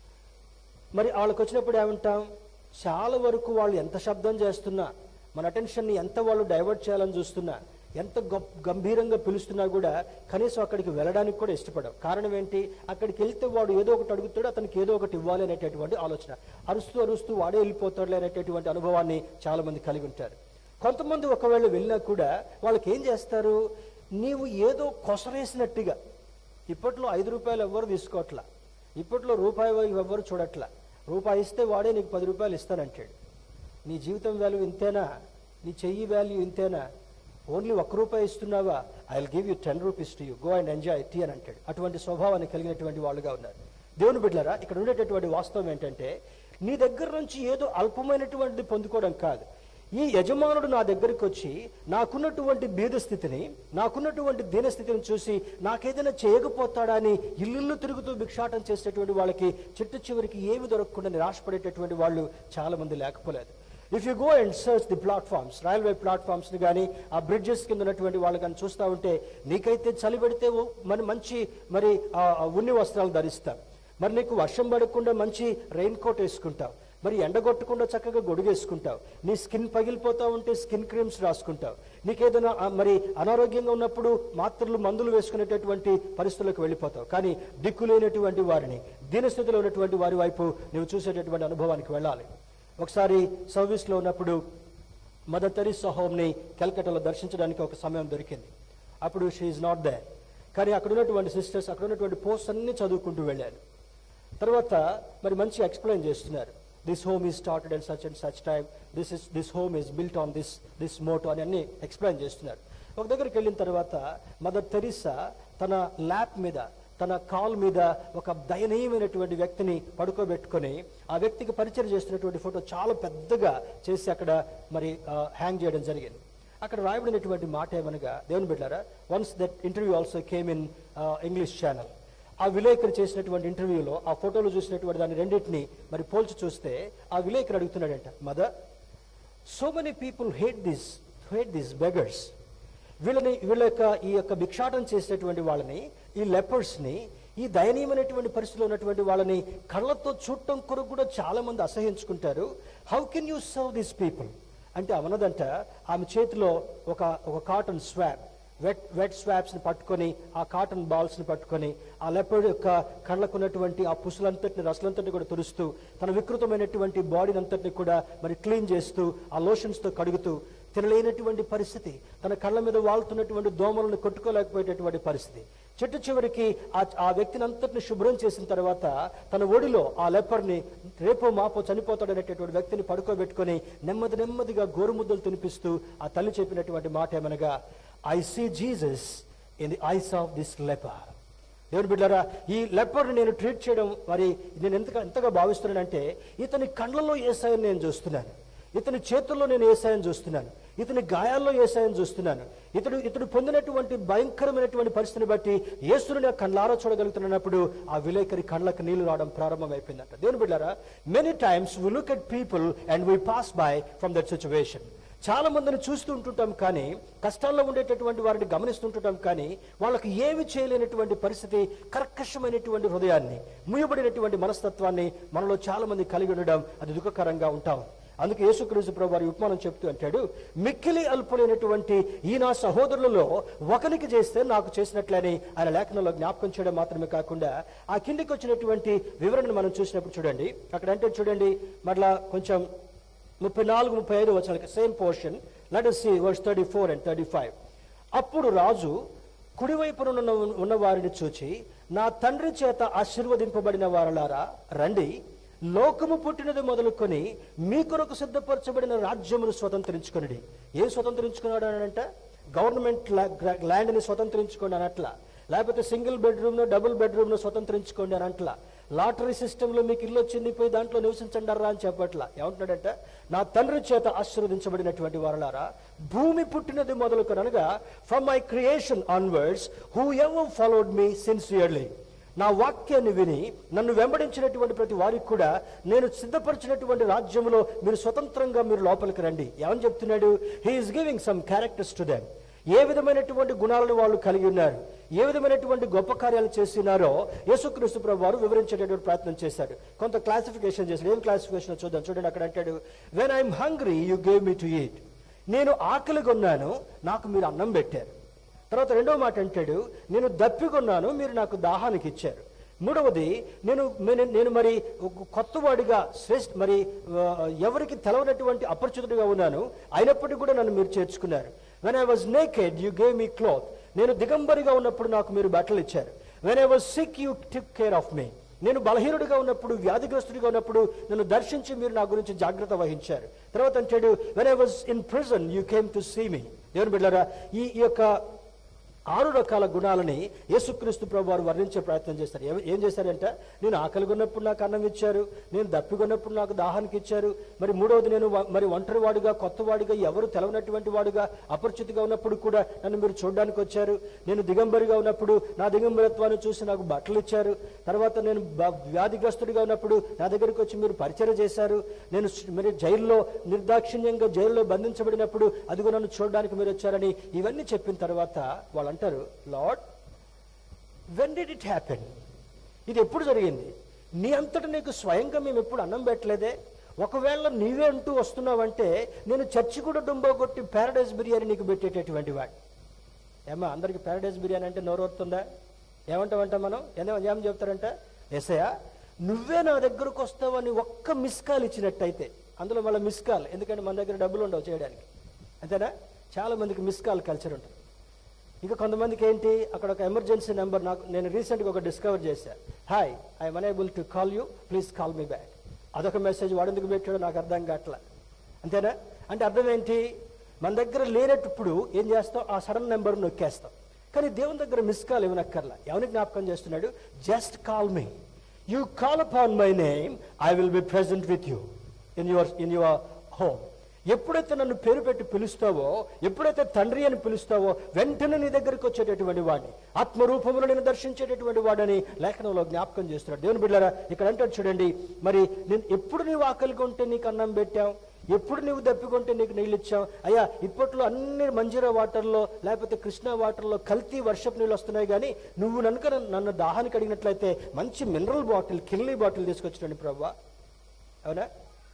మరి వాళ్ళకి వచ్చినప్పుడు ఏమంటాం చాలా వరకు వాళ్ళు ఎంత శబ్దం చేస్తున్నా మన అటెన్షన్ని ఎంత వాళ్ళు డైవర్ట్ చేయాలని చూస్తున్నా ఎంత గొప్ప గంభీరంగా పిలుస్తున్నా కూడా కనీసం అక్కడికి వెళ్ళడానికి కూడా ఇష్టపడవు కారణం ఏంటి అక్కడికి వెళ్తే వాడు ఏదో ఒకటి అడుగుతాడు అతనికి ఏదో ఒకటి ఇవ్వాలి అనేటటువంటి ఆలోచన అరుస్తూ అరుస్తూ వాడే వెళ్ళిపోతాడు అనేటటువంటి అనుభవాన్ని చాలా మంది కలిగి ఉంటారు కొంతమంది ఒకవేళ వెళ్ళినా కూడా వాళ్ళకి ఏం చేస్తారు నీవు ఏదో కొసరేసినట్టుగా ఇప్పట్లో ఐదు రూపాయలు ఎవ్వరు తీసుకోవట్లా ఇప్పట్లో రూపాయి ఎవ్వరు చూడట్లా రూపాయి ఇస్తే వాడే నీకు పది రూపాయలు ఇస్తానంటాడు నీ జీవితం వాల్యూ ఇంతేనా నీ చెయ్యి వాల్యూ ఇంతేనా ఓన్లీ ఒక్క రూపాయి ఇస్తున్నావా I will give you ten rupees to you go and enjoy tea అని అంటాడు అటువంటి స్వభావాన్ని కలిగినటువంటి వాళ్ళుగా ఉన్నారు దేవుని బిడ్డలారా ఇక్కడ ఉండేటటువంటి వాస్తవం ఏంటంటే నీ దగ్గర నుంచి ఏదో అల్పమైనటువంటిది పొందుకోవడం కాదు ఈ యజమానుడు నా దగ్గరికి వచ్చి నాకున్నటువంటి బీద స్థితిని నాకున్నటువంటి దీనస్థితిని చూసి నాకేదైనా చేయకపోతాడా అని ఇల్లు తిరుగుతూ భిక్షాటం చేసేటువంటి వాళ్ళకి చిట్టు చివరికి ఏమి దొరకకుండా నిరాశపడేటటువంటి వాళ్ళు చాలా మంది లేకపోలేదు if you go and search the platforms railway platforms ని కానీ ఆ బ్రిడ్జెస్ కింద ఉన్నటువంటి వాళ్ళు కానీ చూస్తూ ఉంటే నీకైతే చలి పెడితే ఓ- మరి మంచి మరి ఆ ఆ ఉన్ని వస్త్రాలు ధరిస్తాం మరి నీకు వర్షం పడకుండా మంచి రెయిన్ కోట్ వేసుకుంటావు మరి ఎండగొట్టకుండా చక్కగా గొడుగేసుకుంటావు నీ స్కిన్ పగిలిపోతా ఉంటే స్కిన్ క్రీమ్స్ రాసుకుంటావు నీకేదైనా ఆ, మరి అనారోగ్యంగా ఉన్నప్పుడు మాత్రలు మందులు వేసుకునేటటువంటి పరిస్థితులకు వెళ్ళిపోతావు కానీ దిక్కులేనటువంటి వారిని దీనస్థితిలో ఉన్నటువంటి వారి వైపు నువ్వు చూసేటటువంటి అనుభవానికి వెళ్ళాలి ఒకసారి సర్వీస్లో ఉన్నప్పుడు మదర్ తెరిసా హోమ్ని కలకట్టాలో దర్శించడానికి ఒక సమయం దొరికింది అప్పుడు షీఈ్ నాట్ దే కానీ అక్కడ ఉన్నటువంటి సిస్టర్స్ అక్కడ ఉన్నటువంటి పోస్ట్ అన్ని చదువుకుంటూ వెళ్ళారు తర్వాత మరి మంచి ఎక్స్ప్లెయిన్ చేస్తున్నారు this home is started and such and such time this is this home is built on this this motto అని అన్ని ఎక్స్ప్లెయిన్ చేస్తున్నారు ఒక దగ్గరికి వెళ్ళిన తర్వాత మదర్ తెరిసా తన ల్యాప్ మీద తన కాల్ మీద ఒక దయనీయమైనటువంటి వ్యక్తిని పడుకోబెట్టుకొని ఆ వ్యక్తికి పరిచయం చేస్తున్నటువంటి ఫోటో చాలా పెద్దగా చేసి అక్కడ మరి హ్యాంగ్ చేయడం జరిగింది అక్కడ రాయబడినటువంటి మాట ఏమనగా దేవుని బిడ్డారా once that interview also came in English channel ఆ విలేకరు చేసినటువంటి ఇంటర్వ్యూలో ఆ ఫోటోలో చూసినటువంటి దాని రెండింటిని మరి పోల్చి చూస్తే ఆ విలేకరు అడుగుతున్నాడంట mother so many people hate this hate this beggars వీళ్ళని వీళ్ళ యొక్క ఈ యొక్క భిక్షాటం చేసేటువంటి వాళ్ళని ఈ లెపర్స్ని ఈ దయనీయమైనటువంటి పరిస్థితిలో ఉన్నటువంటి వాళ్ళని కళ్ళతో చూడటం కొరకు కూడా చాలా మంది అసహించుకుంటారు how can you serve this people అంటే అవనదంట ఆమె చేతిలో ఒక ఒక కాటన్ స్వాబ్ వెట్ వెట్ స్వాబ్స్ని పట్టుకొని ఆ కాటన్ బాల్స్ని పట్టుకొని ఆ లెపర్డ్ యొక్క కళ్ళకు ఉన్నటువంటి ఆ పుసులంతటిని రసలంతటిని కూడా తురుస్తూ తన వికృతమైనటువంటి బాడీని అంతటిని కూడా మరి క్లీన్ చేస్తూ ఆ లోషన్స్తో కడుగుతూ తినలేనటువంటి పరిస్థితి తన కళ్ళ మీద వాళ్తున్నటువంటి దోమలను కొట్టుకోలేకపోయేటటువంటి పరిస్థితి చెట్టు చివరికి ఆ ఆ వ్యక్తిని అంతటిని శుభ్రం చేసిన తర్వాత తన ఒడిలో ఆ లెపర్ని రేపో మాపో చనిపోతాడనేటటువంటి వ్యక్తిని పడుకోబెట్టుకొని నెమ్మది నెమ్మదిగా గోరుముద్దలు తినిపిస్తూ ఆ తల్లి చెప్పినటువంటి మాట ఏమనగా I see Jesus in the eyes of this leper దేవుని బిడ్డారా ఈ లెపర్ని నేను ట్రీట్ చేయడం మరి నేను ఎంతగా ఎంతగా భావిస్తున్నానంటే ఇతని కళ్ళల్లో ఏసాయని నేను చూస్తున్నాను ఇతని చేతుల్లో నేను ఏసాయని చూస్తున్నాను ఇతని గాయాల్లో ఏసాయని చూస్తున్నాను ఇతడు ఇతడు పొందినటువంటి భయంకరమైనటువంటి పరిస్థితిని బట్టి యేసుని నా కళ్ళారా చూడగలుగుతున్నప్పుడు ఆ విలేకరి కళ్ళకు నీళ్లు రావడం ప్రారంభమైపోయిందంట దేవుని బిడ్డారా many times we look at people and we pass by from that situation చాలా మందిని చూస్తూ ఉంటుంటాం కానీ కష్టాల్లో ఉండేటటువంటి వారిని గమనిస్తుంటుంటాం కానీ వాళ్ళకి ఏమి చేయలేనటువంటి పరిస్థితి కర్కశమైనటువంటి హృదయాన్ని ముయ్యబడినటువంటి మనస్తత్వాన్ని మనలో చాలా మంది కలిగి ఉండడం అది దుఃఖకరంగా ఉంటాం అందుకే యేసుక్రీస్తు ప్రభు వారి ఉపమానం చెప్తూ అంటాడు మిక్కిలి అల్పులైనటువంటి ఈ నా సహోదరులలో ఒకరికి చేస్తే నాకు చేసినట్లని ఆయన లేఖనంలో జ్ఞాపకం చేయడం మాత్రమే కాకుండా ఆ కిందికి వచ్చినటువంటి వివరణను మనం చూసినప్పుడు చూడండి అక్కడ అంటే చూడండి మరలా కొంచెం ముప్పై నాలుగు ముప్పై ఐదు వచ్చిన same portion let see verse thirty four and thirty five అప్పుడు రాజు కుడివైపున ఉన్న ఉన్న వారిని చూచి నా తండ్రి చేత ఆశీర్వదింపబడిన వారలారా రండి లోకము పుట్టినది మొదలుకొని మీ కొరకు సిద్ధపరచబడిన రాజ్యమును స్వతంత్రించుకొనిడి ఏం స్వతంత్రించుకున్నాడు అని అంటే గవర్నమెంట్ ల్యాండ్ని స్వతంత్రించుకోండి అనట్లా లేకపోతే సింగిల్ బెడ్రూమ్ డబుల్ బెడ్రూమ్ ను స్వతంత్రించుకోండి అని అంటలా లాటరీ సిస్టంలో మీకు ఇల్లు వచ్చింది పోయి దాంట్లో నివసించండి రా అని చెప్పట్లా ఏమంటున్నాడంటే నా తండ్రి చేత ఆశీర్వదించబడినటువంటి వారలారా భూమి పుట్టినది మొదలుకొని అనగా from my creation onwards whoever followed me sincerely నా వాక్యాన్ని విని నన్ను వెంబడించినటువంటి ప్రతి వారికి కూడా నేను సిద్ధపరిచినటువంటి రాజ్యంలో మీరు స్వతంత్రంగా మీరు లోపలికి రండి ఏమని చెప్తున్నాడు he is giving some characters to them ఏ విధమైనటువంటి గుణాలను వాళ్ళు కలిగి ఉన్నారు ఏ విధమైనటువంటి గొప్ప కార్యాలు చేస్తున్నారో యేసుక్రీస్తు ప్రభు వారు వివరించేటటువంటి ప్రయత్నం చేశాడు కొంత క్లాసిఫికేషన్ చేశాడు ఏం క్లాసిఫికేషన్ చూద్దాం చూడండి అక్కడ అంటాడు when I'm hungry you gave me to eat నేను ఆకలిగా ఉన్నాను నాకు మీరు అన్నం పెట్టారు తర్వాత రెండో మాట అంటాడు నేను దప్పికొన్నాను మీరు నాకు దాహానికి ఇచ్చారు మూడవది నేను నేను- నేను మరి ఒక కొత్తవాడిగా శ్రేష్ఠ మరి ఆ, ఎవరికి తెలవనటువంటి అపరిచితుడిగా ఉన్నాను అయినప్పటికీ కూడా నన్ను మీరు చేర్చుకున్నారు when I was naked you gave me cloth నేను దిగంబరిగా ఉన్నప్పుడు నాకు మీరు బట్టలు ఇచ్చారు when I was sick you take care of me నేను బలహీనుడిగా ఉన్నప్పుడు వ్యాధిగ్రస్తుడిగా ఉన్నప్పుడు నన్ను దర్శించి మీరు నా గురించి జాగ్రత్త వహించారు తర్వాత అంటాడు when I was in prison you came to see me దేవుని బిడ్డారా ఈ ఈ యొక్క ఆరు రకాల గుణాలని యేసుక్రీస్తు ప్రభు వారు వర్ణించే ప్రయత్నం చేస్తారు ఏం- ఏం చేశారంటే నేను ఆకలి కొన్నప్పుడు నాకు అన్నం ఇచ్చారు నేను దప్పికొన్నప్పుడు నాకు దాహానికి ఇచ్చారు మరి మూడవది నేను వ- మరి ఒంటరి వాడుగా కొత్త వాడిగా ఎవరు తెలవనటువంటి వాడుగా అపరిచితిగా ఉన్నప్పుడు కూడా నన్ను మీరు చూడడానికి వచ్చారు నేను దిగంబరిగా ఉన్నప్పుడు నా దిగంబరత్వాన్ని చూసి నాకు బట్టలు ఇచ్చారు తర్వాత నేను బ- వ్యాధిగ్రస్తుడిగా ఉన్నప్పుడు నా దగ్గరికి వచ్చి మీరు పరిచయం చేశారు నేను స్- మరి జైల్లో నిర్దాక్షిణ్యంగా జైల్లో బంధించబడినప్పుడు అదిగో నన్ను చూడడానికి మీరు వచ్చారని ఇవన్నీ చెప్పిన తర్వాత వాళ్ళు అంటారు Lord when did it happen ఇది ఎప్పుడు జరిగింది నీ అంతట నీకు స్వయంగా మేము ఎప్పుడు అన్నం పెట్టలేదే ఒకవేళ నీవే అంటూ వస్తున్నావంటే నేను చర్చి కూడా డుంబో కొట్టి ప్యారడైజ్ బిర్యానీ నీకు పెట్టేటటువంటి వాడు ఏమా అందరికి ప్యారడైజ్ బిర్యానీ అంటే నోరు వస్తుందా ఏమంటామంట మనం ఏమో ఏం చెప్తారంట ఎసయా నువ్వే నా దగ్గరకు వస్తావని ఒక్క మిస్ కాల్ ఇచ్చినట్టయితే అందులో మళ్ళీ మిస్ కాల్ ఎందుకంటే మన దగ్గర డబ్బులు ఉండవు చేయడానికి అంతేనా చాలా మందికి మిస్ కాల్ కల్చర్ ఉంటుంది ఇంకా కొంతమందికి ఏంటి అక్కడ ఒక ఎమర్జెన్సీ నెంబర్ నాకు నేను రీసెంట్గా ఒక డిస్కవర్ చేశాను hi I'm unable to call you please call me back అదొక మెసేజ్ వాడెందుకు పెట్టాడో నాకు అర్థం కావట్లా అంతేనా అంటే అర్థం ఏంటి మన దగ్గర లేనప్పుడు ఏం చేస్తాం ఆ సడన్ నెంబర్ నొక్కేస్తాం కానీ దేవుని దగ్గర మిస్ కాల్ ఇవ్వనక్కర్లా ఎవరికి జ్ఞాపకం చేస్తున్నాడు just call me you call upon my name I will be present with you in your in your home ఎప్పుడైతే నన్ను పేరు పెట్టి పిలుస్తావో ఎప్పుడైతే తండ్రి అని పిలుస్తావో వెంటనే నీ దగ్గరికి వచ్చేటటువంటి వాడిని ఆత్మరూపంలో నేను దర్శించేటటువంటి వాడని లేఖనంలో జ్ఞాపకం చేస్తున్నాడు దేవుని బిడ్డారా ఇక్కడ అంటాడు చూడండి మరి నేను ఎప్పుడు నీవు ఆకలిగా ఉంటే నీకు అన్నం పెట్టాం ఎప్పుడు నువ్వు దప్పికొంటే నీకు నీళ్ళు ఇచ్చాం అయ్యా ఇప్పట్లో అన్ని మంజీరా వాటర్లో లేకపోతే కృష్ణా వాటర్లో కల్తీ వర్షపు నీళ్ళు వస్తున్నాయి కానీ నువ్వు ననుక నన్ను దాహానికి అడిగినట్లయితే మంచి మినరల్ బాటిల్ కిల్లీ బాటిల్ తీసుకొచ్చినండి ప్రభా అవునా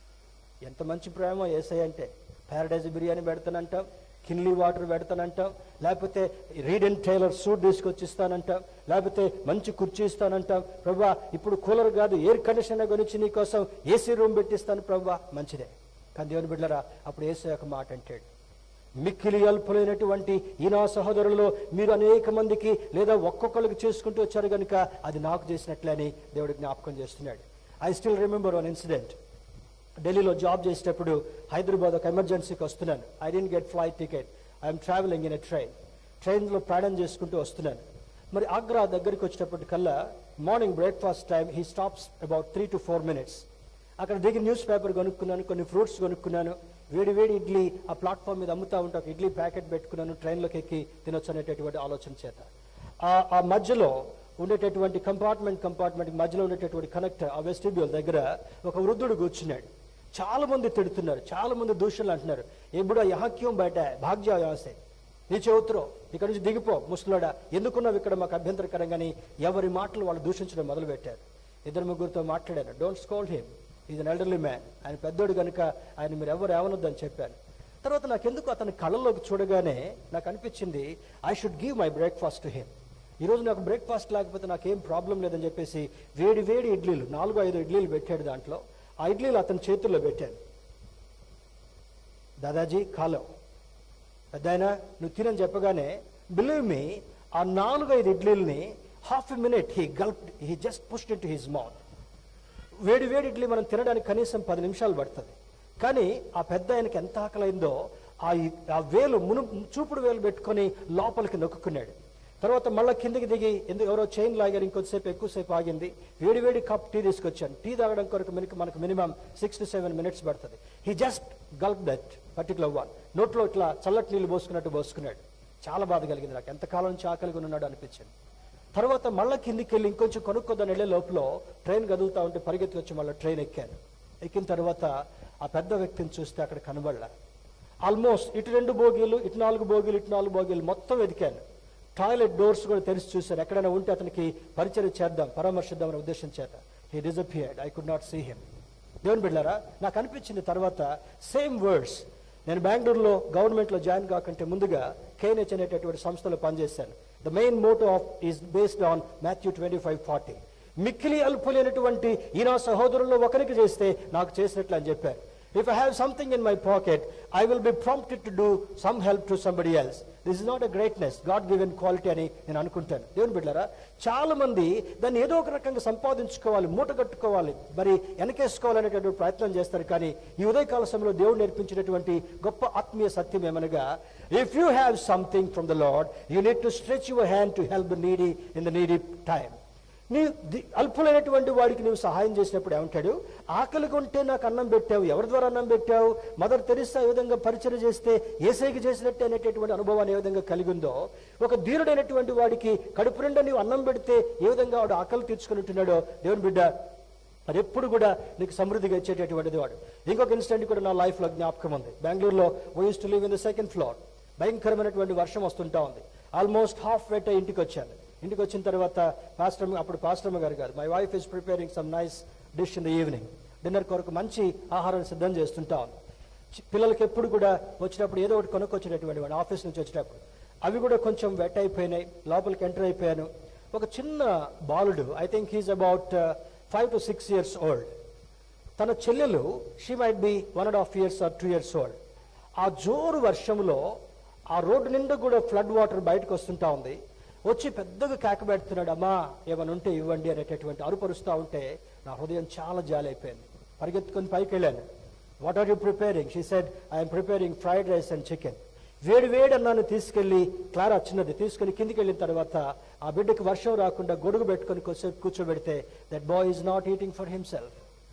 ఎంత మంచి ప్రేమ ఏసై అంటే ప్యారడైజ్ బిర్యానీ పెడతానంటాం కిన్లీ వాటర్ పెడతానంటాం లేకపోతే రీడ్ అండ్ టైలర్ సూట్ తీసుకొచ్చి ఇస్తానంటాం లేకపోతే మంచి కుర్చీ ఇస్తానంటాం ప్రభా ఇప్పుడు కూలర్ కాదు ఎయిర్ కండిషనర్ కొనిచ్చి నీ కోసం ఏసీ రూమ్ పెట్టిస్తాను ప్రభా మంచిదే కానీ దేవుని బిడ్డరా అప్పుడు ఏసై ఒక మాట అంటాడు మిక్కిలి అల్పులైనటువంటి ఈ నా సహోదరులలో మీరు అనేక మందికి లేదా ఒక్కొక్కరికి చేసుకుంటూ వచ్చారు కనుక అది నాకు చేసినట్లే అని దేవుడు జ్ఞాపకం చేస్తున్నాడు I still remember one incident ఢిల్లీలో జాబ్ చేసేటప్పుడు హైదరాబాద్ ఒక ఎమర్జెన్సీకి వస్తున్నాను I didn't get flight ticket I'm travelling in a train ట్రైన్లో ప్రయాణం చేసుకుంటూ వస్తున్నాను మరి ఆగ్రా దగ్గరికి వచ్చేటప్పటికల్లా morning breakfast time he stops about three to four minutes అక్కడ దిగి న్యూస్ పేపర్ కొనుక్కున్నాను కొన్ని ఫ్రూట్స్ కొనుక్కున్నాను వేడి వేడి ఇడ్లీ ఆ ప్లాట్ఫామ్ మీద అమ్ముతా ఉంటే ఒక ఇడ్లీ ప్యాకెట్ పెట్టుకున్నాను ట్రైన్లోకి ఎక్కి తినొచ్చు అనేటటువంటి ఆలోచన చేత ఆ- ఆ మధ్యలో ఉండేటటువంటి కంపార్ట్మెంట్ కంపార్ట్మెంట్ మధ్యలో ఉండేటటువంటి కనెక్టర్ ఆ వెస్టిబ్యూల్ దగ్గర ఒక వృద్ధుడు కూర్చున్నాడు చాలా మంది తిడుతున్నారు చాలా మంది దూషణలు అంటున్నారు ఎప్పుడో యహక్యం బయట భాగ్య వ్యవసాయ నీ చెవుతురో ఇక్కడ నుంచి దిగిపో ముసలోడా ఎందుకున్నావు ఇక్కడ మాకు అభ్యంతరకరంగాని ఎవరి మాటలు వాళ్ళు దూషించడం మొదలుపెట్టారు ఇద్దరు ముగ్గురితో మాట్లాడాను don't scold him is an elderly man ఆయన పెద్దోడు కనుక ఆయన మీరు ఎవరు ఏమనొద్దని చెప్పాను తర్వాత నాకెందుకు అతని కళ్ళలోకి చూడగానే నాకు అనిపించింది I should give my breakfast to him ఈరోజు నాకు బ్రేక్ఫాస్ట్ లేకపోతే నాకేం ప్రాబ్లం లేదని చెప్పేసి వేడి వేడి ఇడ్లీలు నాలుగు ఐదు ఇడ్లీలు పెట్టాడు దాంట్లో ఆ ఇడ్లీలు అతని చేతుల్లో పెట్టాను దాదాజీ కాలో పెద్దాయన నువ్వు తినని చెప్పగానే బిలీవ్ మీ ఆ నాలుగైదు ఇడ్లీల్ని half a minute he gulp he just pushed into his mouth వేడి వేడి ఇడ్లీ మనం తినడానికి కనీసం పది నిమిషాలు పడుతుంది కానీ ఆ పెద్ద ఆయనకి ఎంత ఆకలైందో ఆ ఇ- ఆ వేలు మును చూపుడు వేలు పెట్టుకొని లోపలికి నొక్కున్నాడు తర్వాత మళ్ళీ కిందికి దిగి ఎందుకు ఎవరో చైన్ లాగారు ఇంకొద్దిసేపు ఎక్కువసేపు ఆగింది వేడి వేడి కప్ టీ తీసుకొచ్చాను టీ తాగడం కొరకు మనకి మనకు minimum six to seven minutes పడుతుంది he just gulp that particular one నోట్లో ఇట్లా చల్లటి నీళ్ళు పోసుకున్నట్టు పోసుకున్నాడు చాలా బాధ కలిగింది నాకు ఎంతకాలం నుంచి ఆకలిగా ఉన్నాడు అనిపించింది తర్వాత మళ్ళా కిందికి వెళ్ళి ఇంకొంచెం కొనుక్కోదని వెళ్ళే లోపల ట్రైన్ కదులుతా ఉంటే పరిగెత్తి వచ్చి మళ్ళీ ట్రైన్ ఎక్కాను ఎక్కిన తర్వాత ఆ పెద్ద వ్యక్తిని చూస్తే అక్కడ కనబడలా ఆల్మోస్ట్ ఇటు రెండు బోగీలు ఇటు నాలుగు బోగీలు ఇటు నాలుగు బోగీలు మొత్తం వెతికాను టాయిలెట్ డోర్స్ కూడా తెరిచి చూశాను ఎక్కడైనా ఉంటే అతనికి పరిచయం చేద్దాం పరామర్శిద్దాం అనే ఉద్దేశం చేత he disappeared I could not see him దేవుని బిడ్డారా నాకు అనిపించింది తర్వాత సేమ్ వర్డ్స్ నేను బెంగళూరులో గవర్నమెంట్లో జాయిన్ కాకంటే ముందుగా కేఎన్హెచ్ అనేటటువంటి సంస్థలో పనిచేశాను the main motto of is based on Matthew twenty five forty మిక్కిలి అల్పులైనటువంటి ఈ నా సహోదరుల్లో ఒకరికి చేస్తే నాకు చేసినట్లు అని చెప్పారు if I have something in my pocket I will be prompted to do some help to somebody else this is not a greatness God given quality అని నేను అనుకుంటాను దేవుని బిడ్డారా చాలా మంది దాన్ని ఏదో ఒక రకంగా సంపాదించుకోవాలి మూట కట్టుకోవాలి మరి వెనకేసుకోవాలనేటటువంటి ప్రయత్నం చేస్తారు కానీ ఈ ఉదయకాల సమయంలో దేవుడు నేర్పించినటువంటి గొప్ప ఆత్మీయ సత్యం ఏమనగా if you have something from the Lord you need to stretch your hand to help the needy in the needy time నీ ది- అల్పులైనటువంటి వాడికి నువ్వు సహాయం చేసినప్పుడు ఏమంటాడు ఆకలిగా ఉంటే నాకు అన్నం పెట్టావు ఎవరి ద్వారా అన్నం పెట్టావు మదర్ తెరిస్తా ఏ విధంగా పరిచయం చేస్తే ఏసైకి చేసినట్టు అనేటటువంటి అనుభవాన్ని ఏ విధంగా కలిగి ఉందో ఒక ధీరుడైనటువంటి వాడికి కడుపు నిండా నీవు అన్నం పెడితే ఏ విధంగా వాడు ఆకలి తీర్చుకుని ఉంటున్నాడో దేవుని బిడ్డ అది ఎప్పుడు కూడా నీకు సమృద్ధిగా ఇచ్చేటటువంటిది వాడు ఇంకొక ఇన్సిడెంట్ కూడా నా లైఫ్లో జ్ఞాపకం ఉంది బెంగళూరులో used to live in the second floor భయంకరమైనటువంటి వర్షం వస్తుంటా ఉంది ఆల్మోస్ట్ హాఫ్ వెట్ ఇంటికి వచ్చాను ఇంటికి వచ్చిన తర్వాత పాస్టర్ అప్పుడు పాస్టర్మ గారు కాదు my wife is preparing some nice dish in the evening dinner కొరకు మంచి ఆహారం సిద్ధం చేస్తుంటా ఉంది చి- పిల్లలకి ఎప్పుడు కూడా వచ్చినప్పుడు ఏదో ఒకటి కొనుక్కొచ్చేటటువంటి వాడు ఆఫీస్ నుంచి వచ్చేటప్పుడు అవి కూడా కొంచెం వెట్ అయిపోయినాయి లోపలికి ఎంటర్ అయిపోయాను ఒక చిన్న బాలుడు I think he's about five to six years old తన చెల్లెలు she might be one and half years or two years old ఆ జోరు వర్షంలో ఆ రోడ్డు నిండా కూడా ఫ్లడ్ వాటర్ బయటకు వస్తుంటా ఉంది వచ్చి పెద్దగా కేక పెడుతున్నాడు అమ్మా ఏమైనా ఉంటే ఇవ్వండి అనేటటువంటి అరుపరుస్తూ ఉంటే నా హృదయం చాలా జాలి అయిపోయింది పరిగెత్తుకొని పైకి వెళ్ళాను what are you preparing she said I'm preparing fried rice and chicken వేడి వేడి అన్నాన్ని తీసుకెళ్లి క్లారా చిన్నది తీసుకుని కిందికి వెళ్ళిన తర్వాత ఆ బిడ్డకి వర్షం రాకుండా గొడుగు పెట్టుకొని కొద్దిసేపు కూర్చోబెడితే that boy is not eating for himself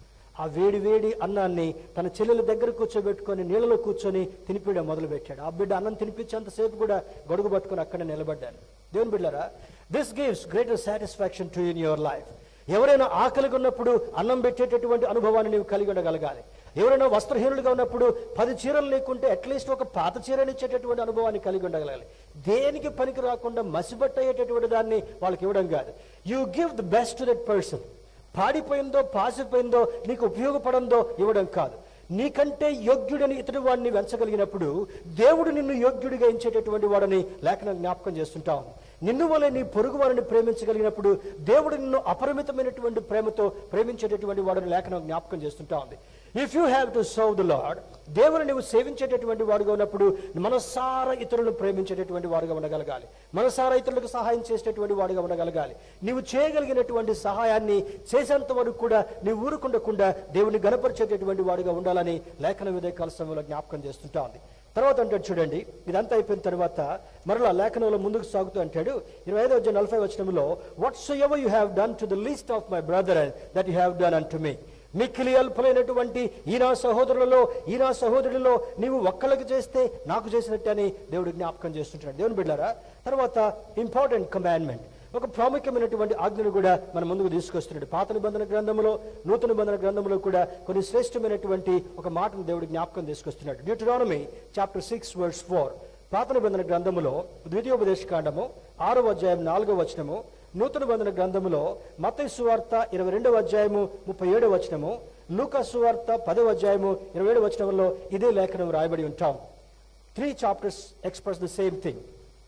ఆ వేడి వేడి అన్నాన్ని తన చెల్లెల దగ్గర కూర్చోబెట్టుకొని నీళ్ళలో కూర్చొని తినిపించడం మొదలు పెట్టాడు ఆ బిడ్డ అన్నం తినిపించేంతసేపు కూడా గొడుగు పట్టుకొని అక్కడే నిలబడ్డాను దేవుని బిడ్డరా this gives greater satisfaction to in your life ఎవరైనా ఆకలిగా ఉన్నప్పుడు అన్నం పెట్టేటటువంటి అనుభవాన్ని నీవు కలిగి ఉండగలగాలి ఎవరైనా వస్త్రహీనులుగా ఉన్నప్పుడు పది చీరలు లేకుంటే అట్లీస్ట్ ఒక పాత చీరని ఇచ్చేటటువంటి అనుభవాన్ని కలిగి ఉండగలగాలి దేనికి పనికి రాకుండా మసిబట్ట అయ్యేటటువంటి దాన్ని వాళ్ళకి ఇవ్వడం కాదు you give the best to that person పాడిపోయిందో పాసిపోయిందో నీకు ఉపయోగపడందో ఇవ్వడం కాదు నీకంటే యోగ్యుడని ఇతడు వాడిని వెంచగలిగినప్పుడు దేవుడు నిన్ను యోగ్యుడిగా ఎంచేటటువంటి వాడని లేఖనం జ్ఞాపకం చేస్తుంటా ఉంది నిన్ను వలె నీ పొరుగు వారిని ప్రేమించగలిగినప్పుడు దేవుడు నిన్ను అపరిమితమైనటువంటి ప్రేమతో ప్రేమించేటటువంటి వాడని లేఖనం జ్ఞాపకం చేస్తుంటా ఉంది if you have to serve the Lord దేవుని నువ్వు సేవించేటటువంటి వాడుగా ఉన్నప్పుడు మనసారా ఇతరులను ప్రేమించేటటువంటి వాడుగా ఉండగలగాలి మనసారా ఇతరులకు సహాయం చేసేటటువంటి వాడుగా ఉండగలగాలి నీవు చేయగలిగినటువంటి సహాయాన్ని చేసేంత వరకు కూడా నీవు ఊరుకుండకుండా దేవుని గనపరిచేటటువంటి వాడుగా ఉండాలని లేఖన విధేకాల సమయంలో జ్ఞాపకం చేస్తుంటా ఉంది తర్వాత అంటాడు చూడండి ఇదంతా అయిపోయిన తర్వాత మరలా లేఖనంలో ముందుకు సాగుతూ అంటాడు ఇరవై ఐదో వచ్చే నలభై వచనంలో whatsoever you have done to the least of my brother that you have done unto me మిక్కిలి అల్పులైనటువంటి ఈ నా సహోదరులలో ఈ నా సహోదరులలో నీవు ఒక్కళ్ళకి చేస్తే నాకు చేసినట్టే అని దేవుడు జ్ఞాపకం చేస్తుంటాడు దేవుని బిడ్డారా తర్వాత ఇంపార్టెంట్ కమాండ్మెంట్ ఒక ప్రాముఖ్యమైనటువంటి ఆజ్ఞను కూడా మన ముందుకు తీసుకొస్తున్నాడు పాత నిబంధన గ్రంథంలో నూతన నిబంధన గ్రంథంలో కూడా కొన్ని శ్రేష్టమైనటువంటి ఒక మాటను దేవుడు జ్ఞాపకం తీసుకొస్తున్నాడు Deuteronomy chapter six words four పాత నిబంధన గ్రంథములో ద్వితీయోపదేశ కాండము ఆరవ అధ్యాయం నాలుగవ వచనము నూతన బంధన గ్రంథములో మత సువార్త ఇరవై రెండవ అధ్యాయము ముప్పై ఏడవ వచనము లూకా సువార్త పదవ అధ్యాయము ఇరవై ఏడవ వచనంలో ఇదే లేఖనం రాయబడి ఉంటాం three chapters express the same thing